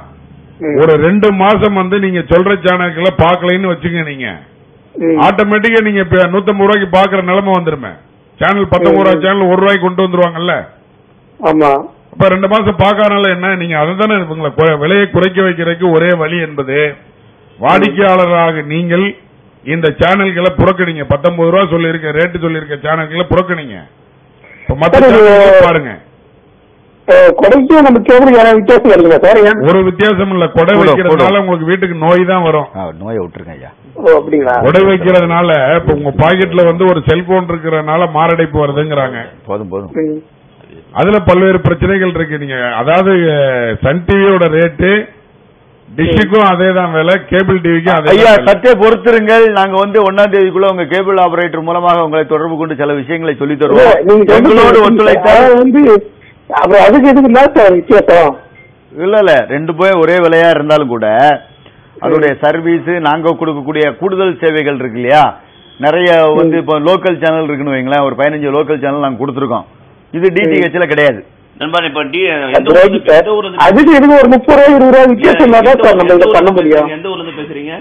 ம். ஒரு ரெண்டு மாசம் வந்து நீங்க சொல்ற சேனல்களை பாக்கலைன்னு வச்சுங்க நீங்க ம். ஆட்டோமேட்டிக்கா நீங்க இப்ப நூத்தம்பது ரூபாய்க்கு பாக்குற நிலைமை வந்துருமே சேனல் பத்தொன்பது ரூபாய் சேனல் ஒரு ரூபாய்க்கு கொண்டு வந்துருவாங்கல்ல ஆமா அப்ப ரெண்டு மாசம் பாக்காதனால என்ன நீங்க அதை தானே உங்களை கு- விலையை குறைக்க வைக்கிறதுக்கு ஒரே வழி என்பது வாடிக்கையாளராக நீங்கள் இந்த சேனல்களை புறக்கணிங்க பத்தொன்பது ரூபா சொல்லியிருக்க ரேட்டு சொல்லியிருக்க சேனல்களை புறக்கணிங்க இப்ப மத்த சரி, சேனல்களை பாருங்க அஹ், கொடைக்கும் நம்ம கேபிள் யாராவது வித்தியாசம் வருதுங்க சார் ஏன் ஒரு வித்தியாசம் இல்ல கொடை போடும், வைக்கிறதுனால போடும். உங்களுக்கு வீட்டுக்கு நோய் தான் வரும் ஆ, நோயை விட்டுருங்க ஐயா ஓ அப்படிங்களா கொடை வைக்கிறதுனால இப்ப உங்க பாக்கெட்ல வந்து ஒரு செல்போன் இருக்கிறதுனால மாரடைப்பு வருதுங்கிறாங்க போதும் போதும் ம். அதுல பல்வேறு பிரச்சனைகள் இருக்கு நீங்க அதாவது அஹ், சன் டிவியோட ரேட்டு டிஷ்ஷுக்கும் அதே தான் விலை கேபிள் டிவிக்கும் அதே ஐயா தான் விலை. சற்றே பொறுத்திருங்கள் நாங்க வந்து ஒன்னாம் தேதிக்குள்ள உங்க கேபிள் ஆபரேட்டர் மூலமாக உங்களை தொடர்பு கொண்டு சில விஷயங்களை சொல்லி இல்ல, தருவோம் நீங்க சொல்றது எங்களோடு அதாவது ஒத்துழைத்தால் வந்து அப்புறம் அதுக்கு எதுக்கு என்ன சார் வித்தியாசம் இல்ல இல்ல ரெண்டு போய் ஒரே விலையா இருந்தாலும் கூட அதோடைய சர்வீஸ் நாங்க கொடுக்கக்கூடிய கூடுதல் சேவைகள் இருக்கு இல்லையா நிறைய வந்து இப்போ லோக்கல் சேனல் இருக்குன்னு வைங்களேன் ஒரு பதினஞ்சு லோக்கல் சேனல் நாங்க கொடுத்துருக்கோம் இது டிடிஹெச்ல கிடையாது நண்பா இப்ப டி எந்த அது ஊர்ல ரைட் இருந்து- சார் எந்த ஊர்ல இருந்து அதுக்கு எதுக்கு ஒரு முப்பது ரூபாய் இருபது ரூபாய் வித்தியாசம் இருந்தா தான் சார் நம்ம எந்த இதை ஊர்ல பண்ண இருந்து முடியும் பேசுறீங்க? எந்த ஊர்ல இருந்து பேசுறீங்க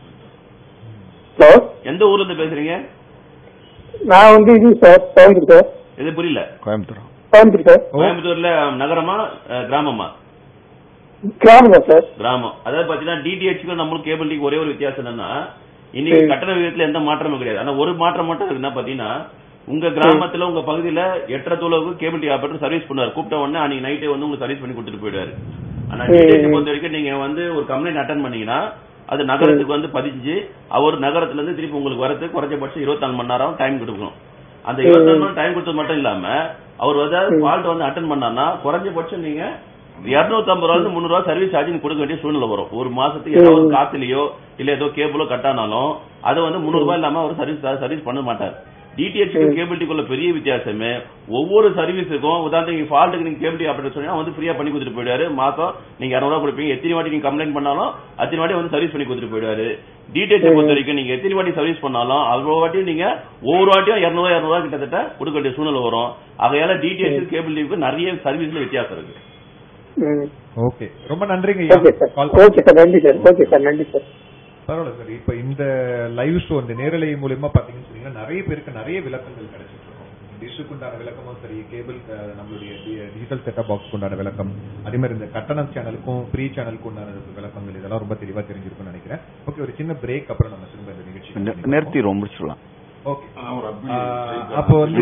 ஹலோ எந்த ஊர்ல இருந்து பேசுறீங்க நான் வந்து இது சார் கோயம்புத்தூர் சார் இது புரியல கோயம்புத்தூர் கோயம்புத்தூர் சார் கோயம்புத்தூர்ல நகரமா அஹ், கிராமமா கிராமம் தான் சார் கிராமம் அதாவது பாத்தீங்கன்னா டிடிஹெச்சுக்கும் நம்மளும் கேபிள் டிவி ஒரே ஒரு வித்தியாசம் என்னன்னா இன்னைக்கு ம். கட்டண விகிதத்துல எந்த மாற்றமும் கிடையாது ஆனா ஒரு மாற்றம் மட்டும் இருக்குன்னா பாத்தீங்கன்னா உங்க கிராமத்துல உங்க பகுதியில எட்டரை தொலைவுக்கு கேபிள் டிவி ஆபரேட்டர் சர்வீஸ் பண்ணுவார் கூப்பிட்ட உடனே அன்னைக்கு நைட்டே வந்து உங்களுக்கு சர்வீஸ் பண்ணி கொடுத்துட்டு போயிடுவாரு ஆனா டிடிஹெச் பொறுத்த வரைக்கும் நீங்க வந்து ஒரு கம்ப்ளைண்ட் அட்டன் பண்ணீங்கன்னா அது நகரத்துக்கு வந்து பதிஞ்சு அவர் நகரத்துல இருந்து திருப்பி உங்களுக்கு வரதுக்கு குறைஞ்சபட்சம் இருபத்தி நாலு மணி நேரம் டைம் கொடுக்கணும் அந்த இருபத்தி நாலு மணி நேரம் டைம் கொடுத்தது மட்டும் இல்லாம அவர் வந்து ஃபால்ட் வந்து அட்டன் பண்ணான்னா குறைஞ்சபட்சம் நீங்க இருநூத்தி ஐம்பது ரூபாய் முந்நூறு ரூபாய் சர்வீஸ் சார்ஜ் கொடுக்க வேண்டிய சூழ்நிலை வரும் ஒரு மாசத்துக்கு ஏதோ ஒரு காத்துலயோ இல்ல ஏதோ கேபிளோ கட் ஆனாலும் அது வந்து முந்நூறு ரூபாய் இல்லாம அவர் சர்வீஸ் சர்வீஸ் பண்ண மாட்டார் டிடிஹெச் கேபிள் டிக்குள்ள பெரிய வித்தியாசமே ஒவ்வொரு சர்வீஸுக்கும் உதாரணத்துக்கு ஃபால்ட்டுக்கு நீங்க கேபிள் டி ஆப்ரேட்டர் சொன்னா வந்து ஃப்ரீயா பண்ணி கொடுத்துட்டு போயிடுவாரு மாசம் நீங்க இரநூறுவா கொடுப்பீங்க எத்தனை வாட்டி நீங்க கம்ப்ளைண்ட் பண்ணாலும் அத்தனை வாட்டி வந்து சர்வீஸ் பண்ணி கொடுத்துட்டு போயிடுவாரு டிடிஹெச் பொறுத்த வரைக்கும் நீங்க எத்தனை வாட்டி சர்வீஸ் பண்ணாலும் அவ்வளவு வாட்டியும் நீங்க ஒவ்வொரு வாட்டியும் இரநூறுவா இரநூறுவா கிட்டத்தட்ட கொடுக்க வேண்டிய சூழ்நிலை வரும் ஆகையால டிடிஹெச் கேபிள் டிவிக்கு நிறைய சர்வீஸ்ல வித்தியாசம் இருக்கு ஓகே ரொம்ப நன்றிங்க ஐயா. Okay sir call okay sir நன்றி சார் ஓகே சார் நன்றி சார் பரவாயில்ல சார் இப்ப இந்த லைவ் ஷோ இந்த நேரலை மூலியமா பாத்தீங்கன்னு சொன்னீங்கன்னா நிறைய பேருக்கு நிறைய விளக்கங்கள் கிடைச்சிட்டு இருக்கும் டிஷ்ஷுக்கு உண்டான விளக்கமும் சரி கேபிள் நம்மளுடைய டிஜிட்டல் செட்டப் பாக்ஸ்க்கு உண்டான விளக்கம் அதே மாதிரி இந்த கட்டணம் சேனலுக்கும் ஃப்ரீ சேனலுக்கும் உண்டான விளக்கங்கள் இதெல்லாம் ரொம்ப தெளிவா தெரிஞ்சிருக்கும்னு நினைக்கிறேன் ஓகே ஒரு சின்ன பிரேக் அப்புறம் நம்ம திரும்ப இந்த நிகழ்ச்சி நிறுத்தி ரொம்ப முடிச்சிடலாம் ஓகே அப்போ வந்து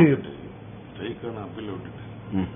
ம்.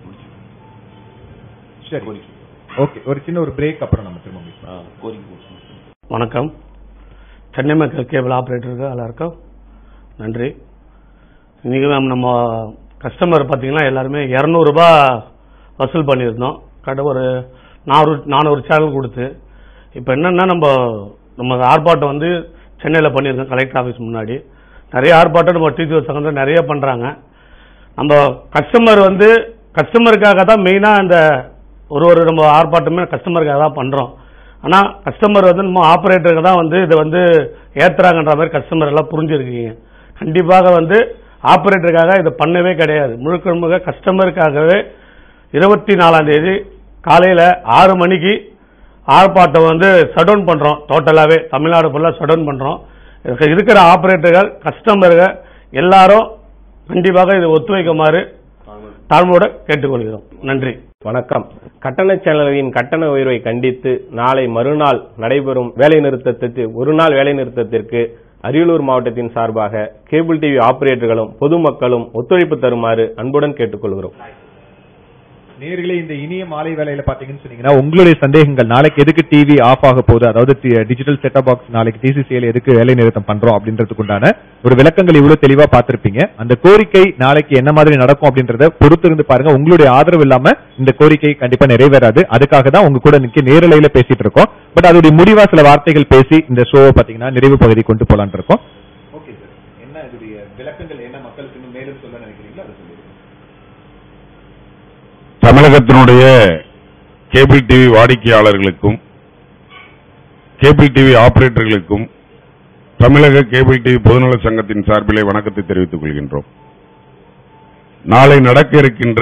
சரி ஓகே ஒரு சின்ன ஒரு பிரேக் அப்புறம் நம்ம திரும்ப meet பண்ணலாம். வணக்கம் சென்னை மக்கள் கேபிள் ஆப்ரேட்டருக்கு எல்லாருக்கும் நன்றி இன்னைக்கு நம்ம- நம்ம கஸ்டமர் பார்த்தீங்கன்னா எல்லாருமே இரநூறுபா வசூல் பண்ணியிருந்தோம் கடை ஒரு நானூறு நானூறு சேனல் கொடுத்து இப்போ என்னன்னா நம்ம நம்ம ஆர்ப்பாட்டம் வந்து சென்னையில் பண்ணியிருக்கோம் கலெக்டர் ஆஃபீஸ் முன்னாடி நிறைய ஆர்ப்பாட்டம் நம்ம டிஜிஓ சங்கம் நிறைய பண்ணுறாங்க நம்ம கஸ்டமர் வந்து கஸ்டமருக்காக தான் மெயினாக இந்த ஒரு ஒரு நம்ம ஆர்ப்பாட்டமே கஸ்டமருக்காக தான் பண்ணுறோம் ஆனால் கஸ்டமர் வந்து நம்ம ஆப்ரேட்டருக்கு தான் வந்து இதை வந்து ஏற்றுறாங்கன்ற மாதிரி கஸ்டமர் எல்லாம் புரிஞ்சிருக்கீங்க கண்டிப்பாக வந்து ஆப்ரேட்டருக்காக இதை பண்ணவே கிடையாது முழுக்க முழுக்க கஸ்டமருக்காகவே இருபத்தி நாலாம் தேதி காலையில் ஆறு மணிக்கு ஆர்ப்பாட்டம் வந்து ஷடவுன் பண்ணுறோம் டோட்டலாகவே தமிழ்நாடு ஃபுல்லாக ஷடவுன் பண்ணுறோம் இருக்கிற ஆப்ரேட்டர்கள் கஸ்டமர்கள் எல்லாரும் கண்டிப்பாக இதை ஒத்துழைக்குமாறு தாழ்மையோட கேட்டுக்கொள்கிறோம் நன்றி வணக்கம் கட்டண சேனல்களின் கட்டண உயர்வை கண்டித்து நாளை மறுநாள் நடைபெறும் வேலை நிறுத்தத்திற்கு ஒரு நாள் வேலை நிறுத்தத்திற்கு அரியலூர் மாவட்டத்தின் சார்பாக கேபிள் டிவி ஆபரேட்டர்களும் பொதுமக்களும் ஒத்துழைப்பு தருமாறு அன்புடன் கேட்டுக்கொள்கிறோம் நேர்களே இந்த இனிய மாலை வேலையில பாத்தீங்கன்னு சொன்னீங்கன்னா உங்களுடைய சந்தேகங்கள் நாளைக்கு எதுக்கு டிவி ஆஃப் ஆக போகுது அதாவது டிஜிட்டல் செட்டப் பாக்ஸ் நாளைக்கு டிசிசிஎல் எதுக்கு வேலை நிறுத்தம் பண்றோம் அப்படின்றதுக்கு உண்டான ஒரு விளக்கங்கள் இவ்வளவு தெளிவா பார்த்திருப்பீங்க அந்த கோரிக்கை நாளைக்கு என்ன மாதிரி நடக்கும் அப்படின்றத பொறுத்திருந்து பாருங்க உங்களுடைய ஆதரவு இல்லாம இந்த கோரிக்கை கண்டிப்பா நிறைவேறாது அதுக்காக தான் உங்க கூட நிக்க நேரலையில பேசிட்டு இருக்கோம் பட் அதோடைய முடிவா சில வார்த்தைகள் பேசி இந்த ஷோவை பாத்தீங்கன்னா நிறைவு பகுதி கொண்டு போலான் இருக்கோம் ஓகே சார் என்ன இதுடைய விளக்கங்கள் என்ன மக்களுக்கு இன்னும் மேலும் சொல்ல நினைக்கிறீங்களோ அதை சொல்லுங்க தமிழகத்தினுடைய கேபிள் டிவி வாடிக்கையாளர்களுக்கும் கேபிள் டிவி ஆபரேட்டர்களுக்கும் தமிழக கேபிள் டிவி பொதுநல சங்கத்தின் சார்பிலே வணக்கத்தை தெரிவித்துக் கொள்கின்றோம் நாளை நடக்க இருக்கின்ற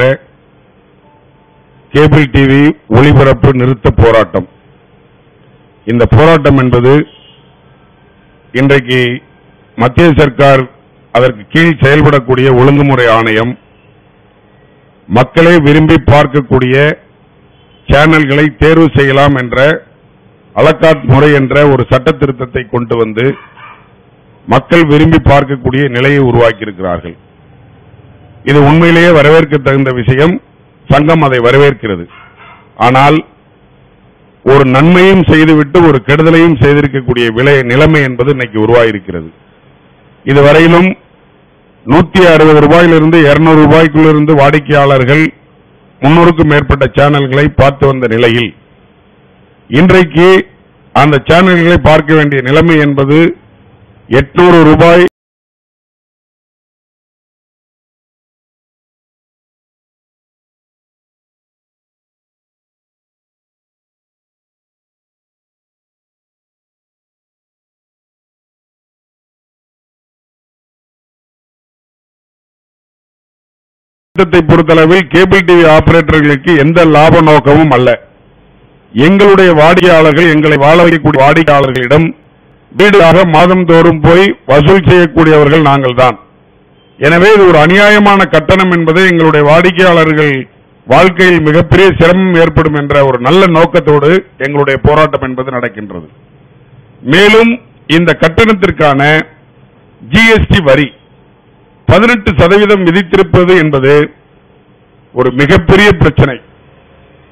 கேபிள் டிவி ஒளிபரப்பு நிறுத்த போராட்டம் இந்த போராட்டம் என்பது இன்றைக்கு மத்திய சர்க்கார் அதற்கு கீழ் செயல்படக்கூடிய ஒழுங்குமுறை ஆணையம் மக்களே விரும்பி பார்க்கக்கூடிய சேனல்களை தேர்வு செய்யலாம் என்ற அலக்காட் முறை என்ற ஒரு சட்ட திருத்தத்தை கொண்டு வந்து மக்கள் விரும்பி பார்க்கக்கூடிய நிலையை உருவாக்கியிருக்கிறார்கள் இது உண்மையிலேயே வரவேற்க தகுந்த விஷயம் சங்கம் அதை வரவேற்கிறது ஆனால் ஒரு நன்மையும் செய்துவிட்டு ஒரு கெடுதலையும் செய்திருக்கக்கூடிய விலை நிலைமை என்பது இன்னைக்கு உருவாகியிருக்கிறது இதுவரையிலும் நூத்தி அறுபது ரூபாயிலிருந்து இருநூறு ரூபாய்க்குள்ளிருந்து வாடிக்கையாளர்கள் முன்னூறுக்கும் மேற்பட்ட சேனல்களை பார்த்து வந்த நிலையில் இன்றைக்கு அந்த சேனல்களை பார்க்க வேண்டிய நிலைமை என்பது எட்நூறு ரூபாய் திட்டத்தை பொறுத்தளவில் கேபிள் டிவி ஆபரேட்டர்களுக்கு எந்த லாப நோக்கமும் அல்ல எங்களுடைய வாடிக்கையாளர்கள் எங்களை வாழ வைக்கக்கூடிய வாடிக்கையாளர்களிடம் வீடாக மாதந்தோறும் போய் வசூல் செய்யக்கூடியவர்கள் நாங்கள் தான் எனவே இது ஒரு அநியாயமான கட்டணம் என்பதை எங்களுடைய வாடிக்கையாளர்கள் வாழ்க்கையில் மிகப்பெரிய சிரமம் ஏற்படும் என்ற ஒரு நல்ல நோக்கத்தோடு எங்களுடைய போராட்டம் என்பது நடக்கின்றது மேலும் இந்த கட்டணத்திற்கான ஜிஎஸ்டி வரி பதினெட்டு சதவீதம் விதித்திருப்பது என்பது ஒரு மிகப்பெரிய பிரச்சனை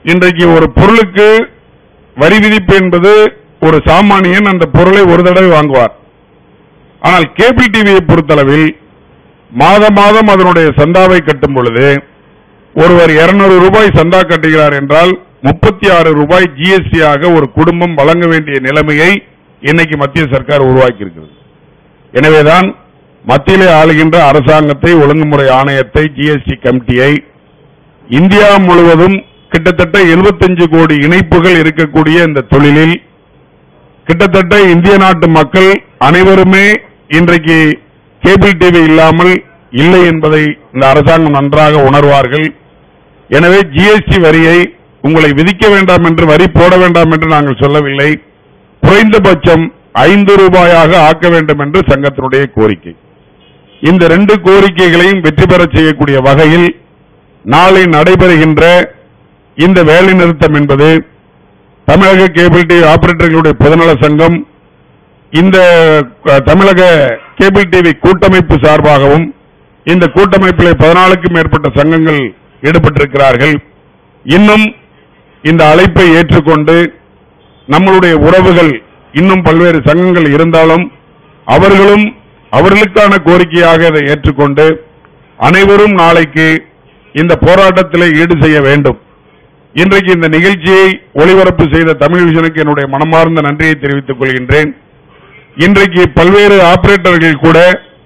இன்றைக்கு ஒரு பொருளுக்கு வரி விதிப்பு என்பது ஒரு சாமானியன் அந்த பொருளை ஒரு தடவை வாங்குவார் ஆனால் கேபிள் டிவியை பொறுத்தளவில் மாதம் மாதம் அதனுடைய சந்தாவை கட்டும் பொழுது ஒருவர் 200 ரூபாய் சந்தா கட்டுகிறார் என்றால் முப்பத்தி ஆறு ரூபாய் ஜிஎஸ்டி ஆக ஒரு குடும்பம் வழங்க வேண்டிய நிலைமையை இன்னைக்கு மத்திய சர்க்கார் உருவாக்கி இருக்கிறது எனவேதான் மத்தியிலே ஆளுகின்ற அரசாங்கத்தை ஒழுங்குமுறை ஆணையத்தை ஜிஎஸ்டி கமிட்டியை இந்தியா முழுவதும் கிட்டத்தட்ட 75 கோடி இணைப்புகள் இருக்கக்கூடிய இந்த தொழிலில் கிட்டத்தட்ட இந்திய நாட்டு மக்கள் அனைவருமே இன்றைக்கு கேபிள் டிவி இல்லாமல் இல்லை என்பதை இந்த அரசாங்கம் நன்றாக உணர்வார்கள் எனவே ஜிஎஸ்டி வரியை உங்களை விதிக்க வேண்டாம் என்று வரி போட வேண்டாம் என்று நாங்கள் சொல்லவில்லை குறைந்தபட்சம் ஐந்து ரூபாயாக ஆக்க வேண்டும் என்று சங்கத்தினுடைய கோரிக்கை இந்த ரெண்டு கோரிக்கைகளையும் வெற்றி பெறச் செய்யக்கூடிய வகையில் நாளை நடைபெறுகின்ற இந்த வேலை நிறுத்தம் என்பது தமிழக கேபிள் டிவி ஆபரேட்டர்களுடைய பொதுநல சங்கம் இந்த அஹ், தமிழக கேபிள் டிவி கூட்டமைப்பு சார்பாகவும் இந்த கூட்டமைப்பிலே பதினாலுக்கும் மேற்பட்ட சங்கங்கள் ஈடுபட்டிருக்கிறார்கள் இன்னும் இந்த அழைப்பை ஏற்றுக்கொண்டு நம்மளுடைய உறவுகள் இன்னும் பல்வேறு சங்கங்கள் இருந்தாலும் அவர்களும் அவர்களுக்கான கோரிக்கையாக இதை ஏற்றுக்கொண்டு அனைவரும் நாளைக்கு இந்த போராட்டத்திலே ஈடு செய்ய வேண்டும் இன்றைக்கு இந்த நிகழ்ச்சியை ஒளிபரப்பு செய்த தமிழ் விஷனுக்கு என்னுடைய மனமார்ந்த நன்றியை தெரிவித்துக் கொள்கின்றேன் இன்றைக்கு பல்வேறு ஆபரேட்டர்கள் கூட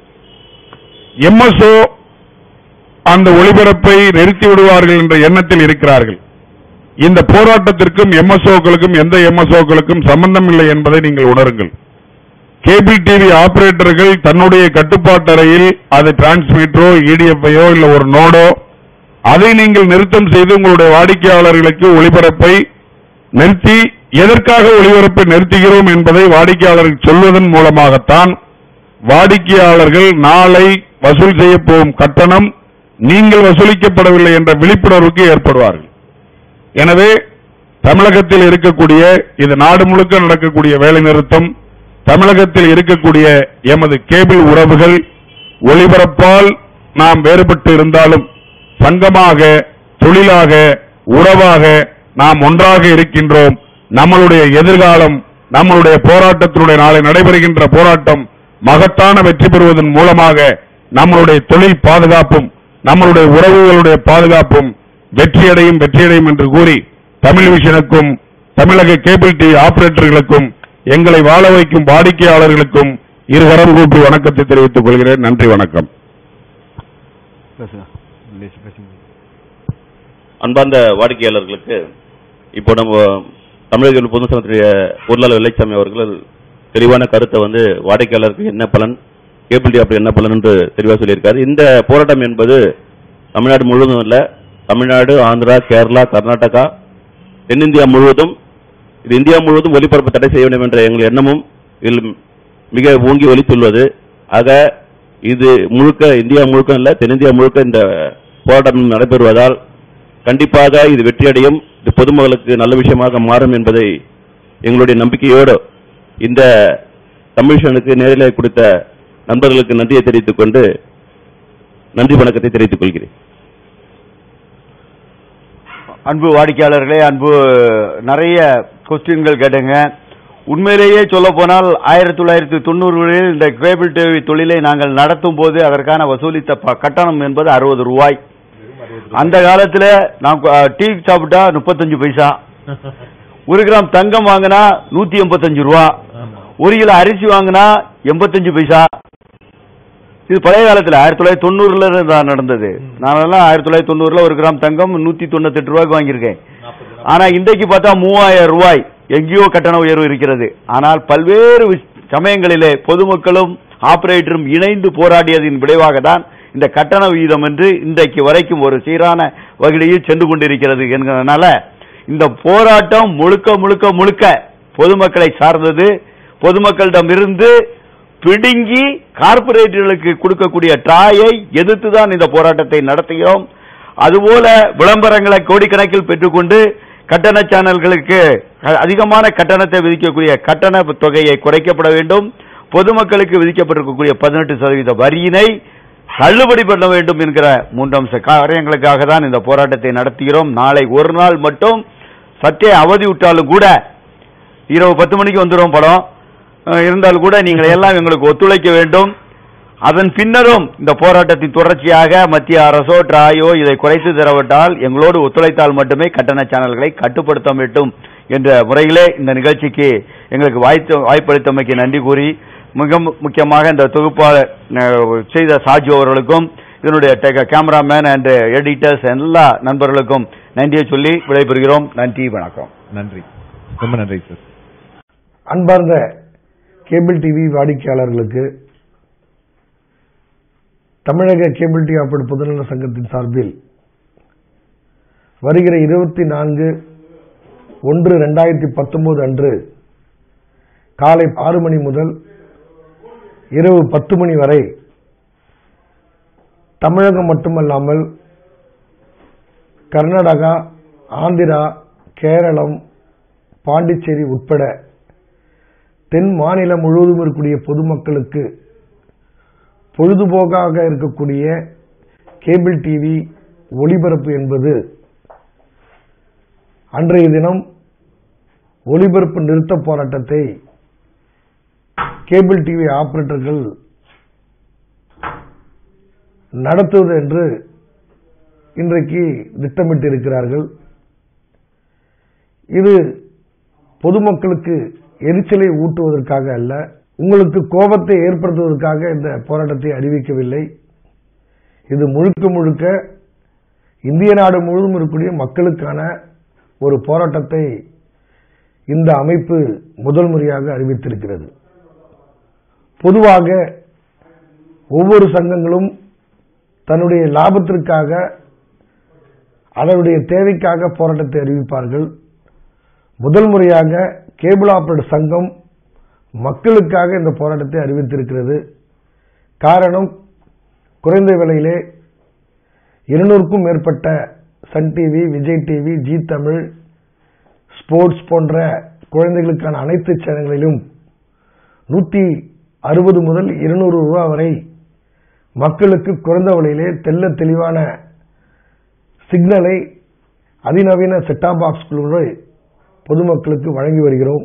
எம்எஸ்ஓ அந்த ஒளிபரப்பை நிறுத்தி விடுவார்கள் என்ற எண்ணத்தில் இருக்கிறார்கள் இந்த போராட்டத்திற்கும் எம்எஸ்ஓக்களுக்கும் எந்த எம்எஸ்ஓக்களுக்கும் சம்பந்தம் இல்லை என்பதை நீங்கள் உணருங்கள் கேபிள் டிவி ஆபரேட்டர்கள் தன்னுடைய கட்டுப்பாட்டறையில் அது டிரான்ஸ்மீட்டரோ இடிஎஃப்ஐயோ இல்ல ஒரு நோடோ அதை நீங்கள் நிறுத்தம் செய்து உங்களுடைய வாடிக்கையாளர்களுக்கு ஒளிபரப்பை நிறுத்தி எதற்காக ஒளிபரப்பை நிறுத்துகிறோம் என்பதை வாடிக்கையாளர்கள் சொல்வதன் மூலமாகத்தான் வாடிக்கையாளர்கள் நாளை வசூல் செய்ய போகும் கட்டணம் நீங்கள் வசூலிக்கப்படவில்லை என்ற விழிப்புணர்வுக்கு ஏற்படுவார்கள் எனவே தமிழகத்தில் இருக்கக்கூடிய இது நாடு முழுக்க நடக்கக்கூடிய வேலை நிறுத்தம் தமிழகத்தில் இருக்கக்கூடிய எமது கேபிள் உறவுகள் ஒளிபரப்பால் நாம் வேறுபட்டு இருந்தாலும் சங்கமாக தொழிலாக உறவாக நாம் ஒன்றாக இருக்கின்றோம் நம்மளுடைய எதிர்காலம் நம்மளுடைய போராட்டத்தினுடைய நாளை நடைபெறுகின்ற போராட்டம் மகத்தான வெற்றி பெறுவதன் மூலமாக நம்மளுடைய தொழில் பாதுகாப்பும் நம்மளுடைய உறவுகளுடைய பாதுகாப்பும் வெற்றியடையும் வெற்றியடையும் என்று கூறி தமிழ் விஷனுக்கும் தமிழக கேபிள் டிவி ஆபரேட்டர்களுக்கும் எங்களை வாழ வைக்கும் வாடிக்கையாளர்களுக்கும் இருவரம் கூட்டு வணக்கத்தை தெரிவித்துக் கொள்கிறேன் நன்றி வணக்கம் அன்பார்ந்த வாடிக்கையாளர்களுக்கு இப்போ நம்ம தமிழக பொது சங்கத்துடைய பொருளாளர் வெள்ளைச்சாமி அவர்கள் தெளிவான கருத்தை வந்து வாடிக்கையாளருக்கு என்ன பலன் கேபிள் டிவி அப்படி என்ன பலன் என்று தெளிவாக சொல்லியிருக்காரு இந்த போராட்டம் என்பது தமிழ்நாடு முழுவதும் இல்ல தமிழ்நாடு ஆந்திரா கேரளா கர்நாடகா தென்னிந்தியா முழுவதும் இது இந்தியா முழுவதும் ஒலிபரப்பு தடை செய்ய வேண்டும் என்ற எங்கள் எண்ணமும் இதில் மிக ஓங்கி ஒலித்துள்ளது ஆக இது முழுக்க இந்தியா முழுக்க இல்ல தென்னிந்தியா முழுக்க இந்த போராட்டம் நடைபெறுவதால் கண்டிப்பாக இது வெற்றியடையும் இது பொதுமக்களுக்கு நல்ல விஷயமாக மாறும் என்பதை எங்களுடைய நம்பிக்கையோடு இந்த கமிஷனுக்கு நேரிலே கொடுத்த நண்பர்களுக்கு நன்றியை தெரிவித்துக் கொண்டு நன்றி வணக்கத்தை தெரிவித்துக் கொள்கிறேன் அன்பு வாடிக்கையாளர்களே அன்பு நிறைய கொஸ்டின்கள் கேட்டுங்க உண்மையிலேயே சொல்ல போனால் ஆயிரத்தி தொள்ளாயிரத்தி தொண்ணூறுகளில் இந்த கேபிள் டிவி தொழிலை நாங்கள் நடத்தும் போது அதற்கான வசூலித்த ப- கட்டணம் என்பது அறுபது ரூபாய் அந்த காலத்துல நாம் அஹ், டீ சாப்பிட்டா முப்பத்தஞ்சு பைசா ஒரு கிராம் தங்கம் வாங்கினா நூத்தி எண்பத்தஞ்சு ரூபா ஒரு கிலோ அரிசி வாங்கினா எண்பத்தஞ்சு பைசா இது பழைய காலத்துல ஆயிரத்தி தொள்ளாயிரத்தி தொண்ணூறுல தான் நடந்தது நானெல்லாம் ஆயிரத்தி தொள்ளாயிரத்தி தொண்ணூறுல ஒரு கிராம் தங்கம் நூத்தி தொண்ணூத்தெட்டு ரூபாய்க்கு வாங்கியிருக்கேன் ஆனா இன்றைக்கு பார்த்தா மூவாயிரம் ரூபாய் எங்கேயோ கட்டண உயர்வு இருக்கிறது ஆனால் பல்வேறு விஷ- சமயங்களிலே பொதுமக்களும் ஆபரேட்டரும் இணைந்து போராடியதின் விளைவாக தான் இந்த கட்டண விகிதம் என்று இன்றைக்கு வரைக்கும் ஒரு சீரான வகையில் சென்று கொண்டிருக்கிறது என்கிறதுனால இந்த போராட்டம் முழுக்க முழுக்க முழுக்க பொதுமக்களை சார்ந்தது பொதுமக்களிடமிருந்து பிடுங்கி கார்ப்பரேட்டுகளுக்கு கொடுக்கக்கூடிய ட்ராயை எதிர்த்து தான் இந்த போராட்டத்தை நடத்துகிறோம் அதுபோல விளம்பரங்களை கோடிக்கணக்கில் பெற்றுக்கொண்டு கட்டண சேனல்களுக்கு அ- அதிகமான கட்டணத்தை விதிக்கக்கூடிய கட்டண தொகையை குறைக்கப்பட வேண்டும் பொதுமக்களுக்கு விதிக்கப்பட்டிருக்கக்கூடிய பதினெட்டு சதவீத வரியினை தள்ளுபடி பண்ண வேண்டும் என்கிற மூன்று அம்ச காரியங்களுக்காக தான் இந்த போராட்டத்தை நடத்துகிறோம் நாளை ஒரு நாள் மட்டும் சற்றே அவதி விட்டாலும் கூட இரவு பத்து மணிக்கு வந்துடும் படம் அஹ், இருந்தாலும் கூட நீங்கள் எல்லாம் எங்களுக்கு ஒத்துழைக்க வேண்டும் அதன் பின்னரும் இந்த போராட்டத்தின் தொடர்ச்சியாக மத்திய அரசோ டிராயோ இதை குறைத்து தரவிட்டால் எங்களோடு ஒத்துழைத்தால் மட்டுமே கட்டண சேனல்களை கட்டுப்படுத்த வேண்டும் என்ற முறையிலே இந்த நிகழ்ச்சிக்கு எங்களுக்கு வாய்ப்பு வாய்ப்பளித்தமைக்கு நன்றி கூறி மிக மு- முக்கியமாக இந்த தொகுப்பாளர் அஹ், செய்த சாஜு அவர்களுக்கும் இதனுடைய டெக- கேமராமேன் அண்ட் எடிட்டர்ஸ் எல்லா நண்பர்களுக்கும் நன்றியை சொல்லி விடைபெறுகிறோம் நன்றி வணக்கம் நன்றி ரொம்ப நன்றி சார் அன்பார்ந்த கேபிள் டிவி வாடிக்கையாளர்களுக்கு தமிழக கேபிள் டிவி ஆப்பரேட் பொதுநல சங்கத்தின் சார்பில் வருகிற இருபத்தி நான்கு ஒன்று ரெண்டாயிரத்தி பத்தொன்பது அன்று காலை ஆறு மணி முதல் இரவு பத்து மணி வரை தமிழகம் மட்டுமல்லாமல் கர்நாடகா ஆந்திரா கேரளம் பாண்டிச்சேரி உட்பட தென் மாநிலம் முழுவதும் இருக்கக்கூடிய பொதுமக்களுக்கு பொழுதுபோக்காக இருக்கக்கூடிய கேபிள் டிவி ஒளிபரப்பு என்பது அன்றைய தினம் ஒளிபரப்பு நிறுத்த போராட்டத்தை கேபிள் டிவி ஆபரேட்டர்கள் நடத்துவது என்று இன்றைக்கு திட்டமிட்டிருக்கிறார்கள் இது பொதுமக்களுக்கு எரிச்சலை ஊட்டுவதற்காக அல்ல உங்களுக்கு கோபத்தை ஏற்படுத்துவதற்காக இந்த போராட்டத்தை அறிவிக்கவில்லை இது முழுக்க முழுக்க இந்திய நாடு முழுவதும் இருக்கக்கூடிய மக்களுக்கான ஒரு போராட்டத்தை இந்த அமைப்பு முதல் முறையாக அறிவித்திருக்கிறது பொதுவாக ஒவ்வொரு சங்கங்களும் தன்னுடைய லாபத்திற்காக அதனுடைய தேவைக்காக போராட்டத்தை அறிவிப்பார்கள் முதல் முறையாக கேபிள் ஆபரேட்டர் சங்கம் மக்களுக்காக இந்த போராட்டத்தை அறிவித்திருக்கிறது காரணம் குறைந்த விலையிலே இருநூறுக்கும் மேற்பட்ட Sun TV Vijay TV Zee Tamil sports போன்ற குழந்தைகளுக்கான அனைத்து சேனல்களிலும் நூத்தி அறுபது முதல் இருநூறு ரூபாய் வரை மக்களுக்கு குறைந்த விலையிலே தெல்ல தெளிவான சிக்னலை அதிநவீன செட்டாப் பாக்ஸ்களோடு பொதுமக்களுக்கு வழங்கி வருகிறோம்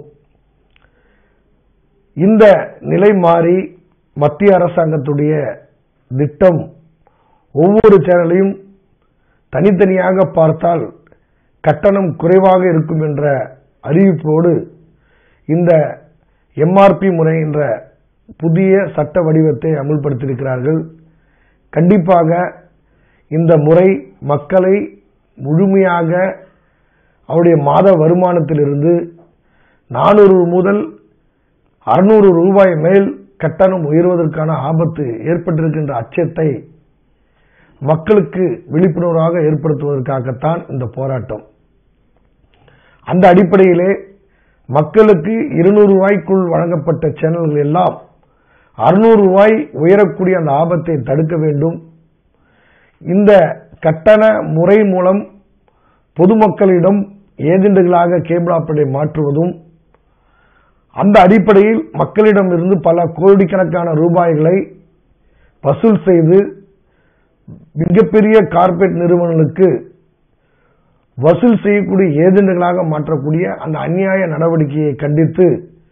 இந்த நிலை மாறி மத்திய அரசாங்கத்துடைய திட்டம் ஒவ்வொரு சேனலையும் தனித்தனியாக பார்த்தால் கட்டணம் குறைவாக இருக்கும் என்ற அறிவிப்போடு இந்த எம்ஆர்பி முறை என்ற புதிய சட்ட வடிவத்தை அமுல்படுத்தியிருக்கிறார்கள் கண்டிப்பாக இந்த முறை மக்களை முழுமையாக அவருடைய மாத வருமானத்திலிருந்து நானூறு முதல் அறுநூறு ரூபாய் மேல் கட்டணம் உயர்வதற்கான ஆபத்து ஏற்பட்டிருக்கின்ற அச்சத்தை மக்களுக்கு விழிப்புணர்வாக ஏற்படுத்துவதற்காகத்தான் இந்த போராட்டம் அந்த அடிப்படையிலே மக்களுக்கு இருநூறு ரூபாய்க்குள் வழங்கப்பட்ட சேனல்கள் எல்லாம் அறுநூறு ரூபாய் உயரக்கூடிய அந்த ஆபத்தை தடுக்க வேண்டும் இந்த கட்டண முறை மூலம் பொதுமக்களிடம் ஏஜெண்டுகளாக கேபிள் ஆப்பரேட்டரை மாற்றுவதும் அந்த அடிப்படையில் மக்களிடம் இருந்து பல கோடிக்கணக்கான ரூபாய்களை வசூல் செய்து மிகப்பெரிய கார்ப்பரேட் நிறுவனங்களுக்கு வசூல் செய்யக்கூடிய ஏஜெண்டுகளாக மாற்றக்கூடிய அந்த அநியாய நடவடிக்கையை கண்டித்து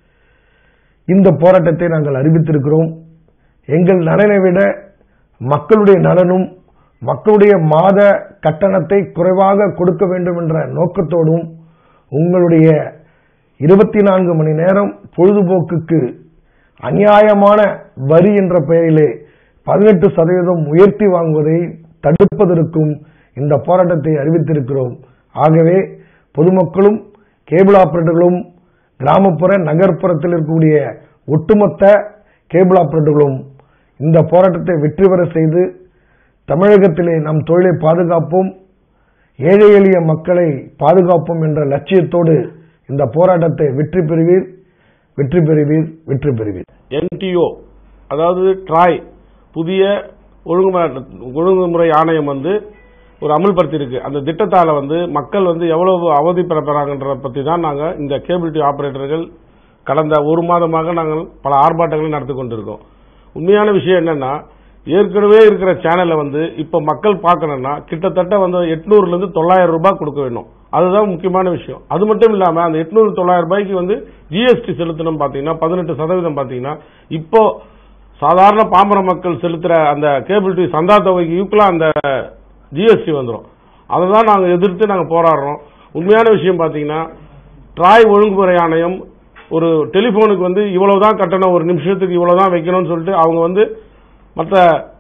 இந்த போராட்டத்தை நாங்கள் அறிவித்திருக்கிறோம் எங்கள் நலனை விட மக்களுடைய நலனும் மக்களுடைய மாத கட்டணத்தை குறைவாக கொடுக்க வேண்டும் என்ற நோக்கத்தோடும் உங்களுடைய இருபத்தி நான்கு மணி நேரம் பொழுதுபோக்குக்கு அநியாயமான வரி என்ற பெயரிலே பதினெட்டு சதவீதம் உயர்த்தி வாங்குவதை தடுப்பதற்கும் இந்த போராட்டத்தை அறிவித்திருக்கிறோம் ஆகவே பொதுமக்களும் கேபிள் ஆபரேட்டர்களும் கிராமப்புற நகர்ப்புறத்தில் இருக்கக்கூடிய ஒட்டுமொத்த கேபிள் ஆபரேட்டர்களும் இந்த போராட்டத்தை வெற்றி பெற செய்து தமிழகத்திலே நம் தொழிலை பாதுகாப்போம் ஏழை எளிய மக்களை பாதுகாப்போம் என்ற லட்சியத்தோடு இந்த போராட்டத்தை வெற்றி பெறுவீர் வெற்றி பெறுவீர் வெற்றி பெறுவீர் என்டிஓ அதாவது ட்ராய் புதிய ஒழுங்குமுறை ஒழுங்குமுறை ஆணையம் வந்து ஒரு அமல்படுத்தியிருக்கு அந்த திட்டத்தால வந்து மக்கள் வந்து எவ்வளவு அவதி பெறப்படுறாங்கன்றத பத்தி தான் நாங்க இந்த கேபிள் டிவி ஆபரேட்டர்கள் கடந்த ஒரு மாதமாக நாங்கள் பல ஆர்ப்பாட்டங்களை நடத்தி கொண்டிருக்கோம் உண்மையான விஷயம் என்னன்னா ஏற்கனவே இருக்கிற சேனலை வந்து இப்ப மக்கள் பார்க்கணும்னா கிட்டத்தட்ட வந்து எட்நூறுல இருந்து தொள்ளாயிரம் ரூபாய் கொடுக்க வேணும் அதுதான் முக்கியமான விஷயம் அது மட்டும் இல்லாம அந்த எட்நூறு தொள்ளாயிரம் ரூபாய்க்கு வந்து ஜிஎஸ்டி செலுத்தணும் பாத்தீங்கன்னா பதினெட்டு சதவீதம் பாத்தீங்கன்னா இப்போ சாதாரண பாமர மக்கள் செலுத்துற அந்த கேபிள் டிவி சந்தா தொகைக்கு ஈக்குவலா அந்த ஜிஎஸ்டி வந்துடும் அதை தான் நாங்க எதிர்த்து நாங்க போராடுறோம் உண்மையான விஷயம் பாத்தீங்கன்னா ட்ராய் ஒழுங்குமுறை ஆணையம் ஒரு டெலிபோனுக்கு வந்து இவ்வளவுதான் கட்டணம் ஒரு நிமிஷத்துக்கு இவ்வளவுதான் வைக்கணும்னு சொல்லிட்டு அவங்க வந்து மற்ற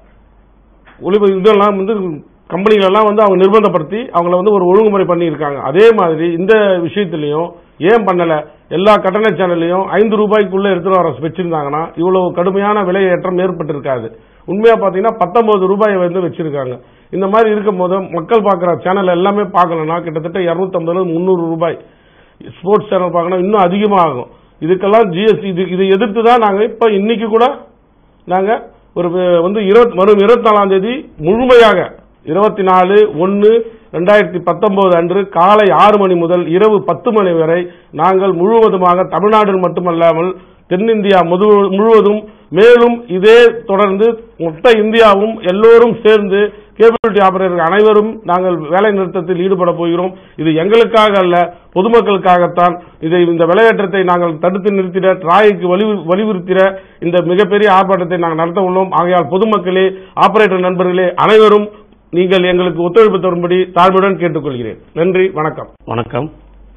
ஒளிப இதெல்லாம் வந்து கம்பெனிகள் எல்லாம் வந்து அவங்க நிர்பந்தப்படுத்தி அவங்கள வந்து ஒரு ஒழுங்குமுறை பண்ணியிருக்காங்க அதே மாதிரி இந்த விஷயத்திலையும் ஏன் பண்ணல எல்லா கட்டண சேனல்லையும் ஐந்து ரூபாய்க்குள்ள எடுத்துட்டு வர வச்சிருந்தாங்கன்னா இவ்வளவு கடுமையான விலையேற்றம் ஏற்பட்டிருக்காது உண்மையா பாத்தீங்கன்னா பத்தொன்பது ரூபாயை வந்து வச்சிருக்காங்க இந்த மாதிரி இருக்கும் போது மக்கள் பார்க்குற சேனல் எல்லாமே பார்க்கணும்னா கிட்டத்தட்ட இருநூத்தம்பது முந்நூறு ரூபாய் ஸ்போர்ட்ஸ் சேனல் பார்க்கணும் இன்னும் அதிகமாகும் இதுக்கெல்லாம் ஜிஎஸ்டி இது இதை எதிர்த்து தான் நாங்க இப்ப இன்னைக்கு கூட நாங்க ஒரு அஹ், வந்து இருபத் வரும் இருபத்தி நாலாம் தேதி முழுமையாக இருபத்தி நாலு ஒன்னு ரெண்டாயிரத்தி பத்தொன்பது அன்று காலை ஆறு மணி முதல் இரவு பத்து மணி வரை நாங்கள் முழுவதுமாக தமிழ்நாடு மட்டுமல்லாமல் தென்னிந்தியா முது- முழுவதும் மேலும் இதே தொடர்ந்து மொத்த இந்தியாவும் எல்லோரும் சேர்ந்து கேபிள் ஆபரேட்டர் அனைவரும் நாங்கள் வேலை நிறுத்தத்தில் ஈடுபட போகிறோம் இது எங்களுக்காக அல்ல பொதுமக்களுக்காகத்தான் இதை இந்த விலையேற்றத்தை நாங்கள் தடுத்து நிறுத்திட டிராய்க்கு வலியு- வலியுறுத்திட இந்த மிகப்பெரிய ஆர்ப்பாட்டத்தை நாங்கள் நடத்த உள்ளோம் ஆகையால் பொதுமக்களே ஆபரேட்டர் நண்பர்களே அனைவரும் நீங்கள் எங்களுக்கு ஒத்துழைப்பு தரும்படி தாழ்மையுடன் கேட்டுக்கொள்கிறேன் நன்றி வணக்கம் வணக்கம்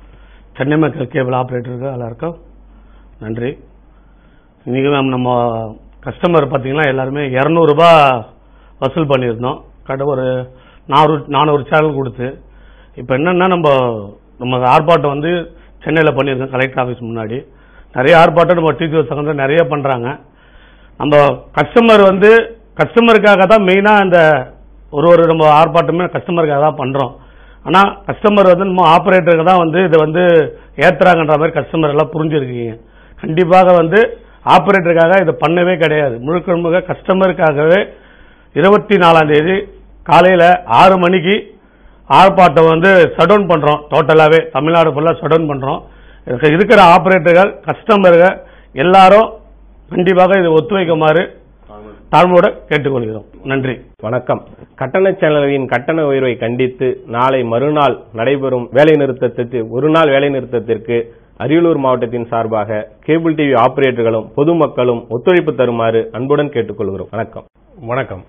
சென்னை மக்கள் கேபிள் ஆப்ரேட்டருக்கு எல்லாருக்கும் நன்றி இன்னைக்கு மேம் நம்ம கஸ்டமர் பார்த்தீங்கன்னா எல்லாருமே இரநூறுபா வசூல் பண்ணியிருந்தோம் கட ஒரு நானூறு நானூறு சேனல் கொடுத்து இப்போ என்னன்னா நம்ம நம்ம ஆர்ப்பாட்டம் வந்து சென்னையில் பண்ணியிருக்கோம் கலெக்டர் ஆஃபீஸ் முன்னாடி நிறைய ஆர்ப்பாட்டம் நம்ம டீச்சர் சங்கம் நிறைய பண்ணுறாங்க நம்ம கஸ்டமர் வந்து கஸ்டமருக்காக தான் மெயினாக இந்த ஒரு ஒரு நம்ம ஆர்ப்பாட்டமே கஸ்டமருக்காக தான் பண்ணுறோம் ஆனால் கஸ்டமர் வந்து நம்ம ஆப்ரேட்டருக்கு தான் வந்து இதை வந்து ஏற்றுறாங்கன்ற மாதிரி கஸ்டமர் எல்லாம் புரிஞ்சிருக்கீங்க கண்டிப்பாக வந்து ஆப்ரேட்டருக்காக இதை பண்ணவே கிடையாது முழுக்க முழுக்க கஸ்டமருக்காகவே இருபத்தி நாலாம் தேதி காலையில் ஆறு மணிக்கு ஆர்ப்பாட்டம் வந்து ஷடவுன் பண்ணுறோம் டோட்டலாகவே தமிழ்நாடு ஃபுல்லாக ஷடவுன் பண்ணுறோம் இதுக்கு இருக்கிற ஆப்ரேட்டர்கள் கஸ்டமர்கள் எல்லாரும் கண்டிப்பாக இதை ஒத்துழைக்குமாறு தாழ்மையோட கேட்டுக்கொள்கிறோம் நன்றி வணக்கம் கட்டண சேனல்களின் கட்டண உயர்வை கண்டித்து நாளை மறுநாள் நடைபெறும் வேலைநிறுத்தத்திற்கு ஒரு நாள் வேலைநிறுத்தத்திற்கு அரியலூர் மாவட்டத்தின் சார்பாக கேபிள் டிவி ஆபரேட்டர்களும் பொதுமக்களும் ஒத்துழைப்பு தருமாறு அன்புடன் கேட்டுக்கொள்கிறோம் வணக்கம் வணக்கம்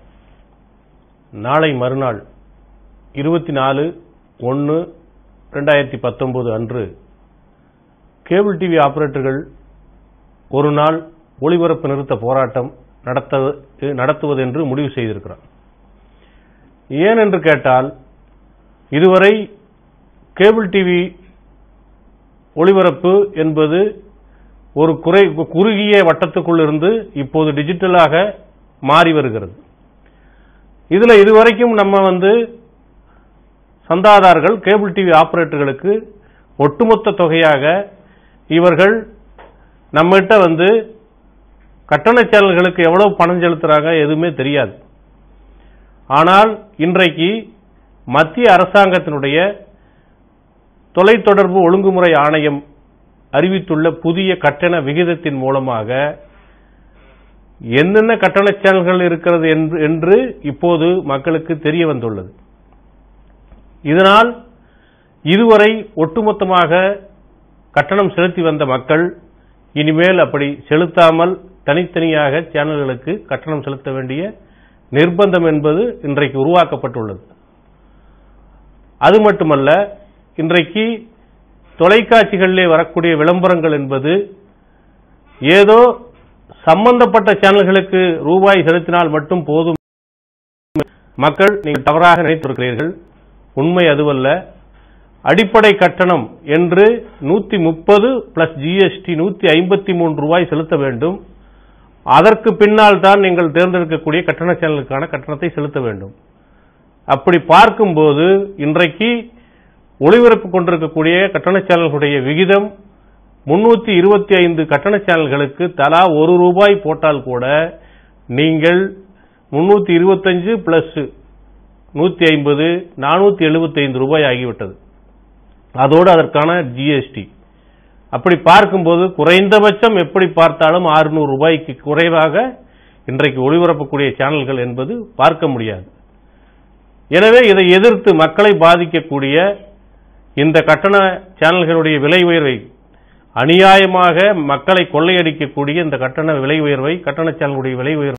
நாளை மறுநாள் இருபத்தி நாலு ஒன்று ரெண்டாயிரத்தி பத்தொன்பது அன்று கேபிள் டிவி ஆபரேட்டர்கள் ஒரு நாள் ஒளிபரப்பு நிறுத்த போராட்டம் நடத்த நடத்துவதென்று முடிவு செய்திருக்கிறார் ஏன் என்று கேட்டால் இதுவரை கேபிள் டிவி ஒளிபரப்பு என்பது ஒரு குறை குறுகிய வட்டத்துக்குள் இருந்து இப்போது டிஜிட்டலாக மாறி வருகிறது இதுல இதுவரைக்கும் நம்ம வந்து சந்தாதாரர்கள் கேபிள் டிவி ஆபரேட்டர்களுக்கு ஒட்டுமொத்த தொகையாக இவர்கள் நம்மகிட்ட வந்து கட்டண சேனல்களுக்கு எவ்வளவு பணம் செலுத்துறாங்க எதுவுமே தெரியாது ஆனால் இன்றைக்கு மத்திய அரசாங்கத்தினுடைய தொலைத்தொடர்பு ஒழுங்குமுறை ஆணையம் அறிவித்துள்ள புதிய கட்டண விகிதத்தின் மூலமாக என்னென்ன கட்டண சேனல்கள் இருக்கிறது என்று- என்று இப்போது மக்களுக்கு தெரிய வந்துள்ளது இதனால் இதுவரை ஒட்டுமொத்தமாக கட்டணம் செலுத்தி வந்த மக்கள் இனிமேல் அப்படி செலுத்தாமல் தனித்தனியாக சேனல்களுக்கு கட்டணம் செலுத்த வேண்டிய நிர்பந்தம் என்பது இன்றைக்கு உருவாக்கப்பட்டுள்ளது அது மட்டுமல்ல இன்றைக்கு தொலைக்காட்சிகளிலே வரக்கூடிய விளம்பரங்கள் என்பது ஏதோ சம்பந்தப்பட்ட சேனல்களுக்கு ரூபாய் செலுத்தினால் மட்டும் போதும் மக்கள் நீங்கள் தவறாக நினைத்திருக்கிறீர்கள் உண்மை அதுவல்ல அடிப்படை கட்டணம் என்று நூத்தி முப்பது பிளஸ் ஜிஎஸ்டி நூத்தி ஐம்பத்தி மூன்று ரூபாய் செலுத்த வேண்டும் அதற்கு பின்னால் தான் நீங்கள் தேர்ந்தெடுக்கக்கூடிய கட்டண சேனலுக்கான கட்டணத்தை செலுத்த வேண்டும் அப்படி பார்க்கும்போது இன்றைக்கு ஒளிபரப்பு கொண்டிருக்கக்கூடிய கட்டண சேனல்களுடைய விகிதம் முன்னூத்தி இருபத்தி ஐந்து கட்டண சேனல்களுக்கு தலா ஒரு ரூபாய் போட்டால் கூட நீங்கள் முன்னூத்தி இருபத்தஞ்சு பிளஸ் நூத்தி ஐம்பது நானூத்தி எழுபத்தைந்து ரூபாய் ஆகிவிட்டது அதோடு அதற்கான ஜிஎஸ்டி அப்படி பார்க்கும்போது குறைந்தபட்சம் எப்படி பார்த்தாலும் 600 ரூபாய்க்கு குறைவாக இன்றைக்கு ஒளிபரப்பக்கூடிய சேனல்கள் என்பது பார்க்க முடியாது எனவே இதை எதிர்த்து மக்களை பாதிக்கக்கூடிய இந்த கட்டண சேனல்களுடைய விலை உயர்வை அநியாயமாக மக்களை கொள்ளையடிக்கக்கூடிய இந்த கட்டண விலை உயர்வை கட்டண சேனலுடைய விலை உயர்வை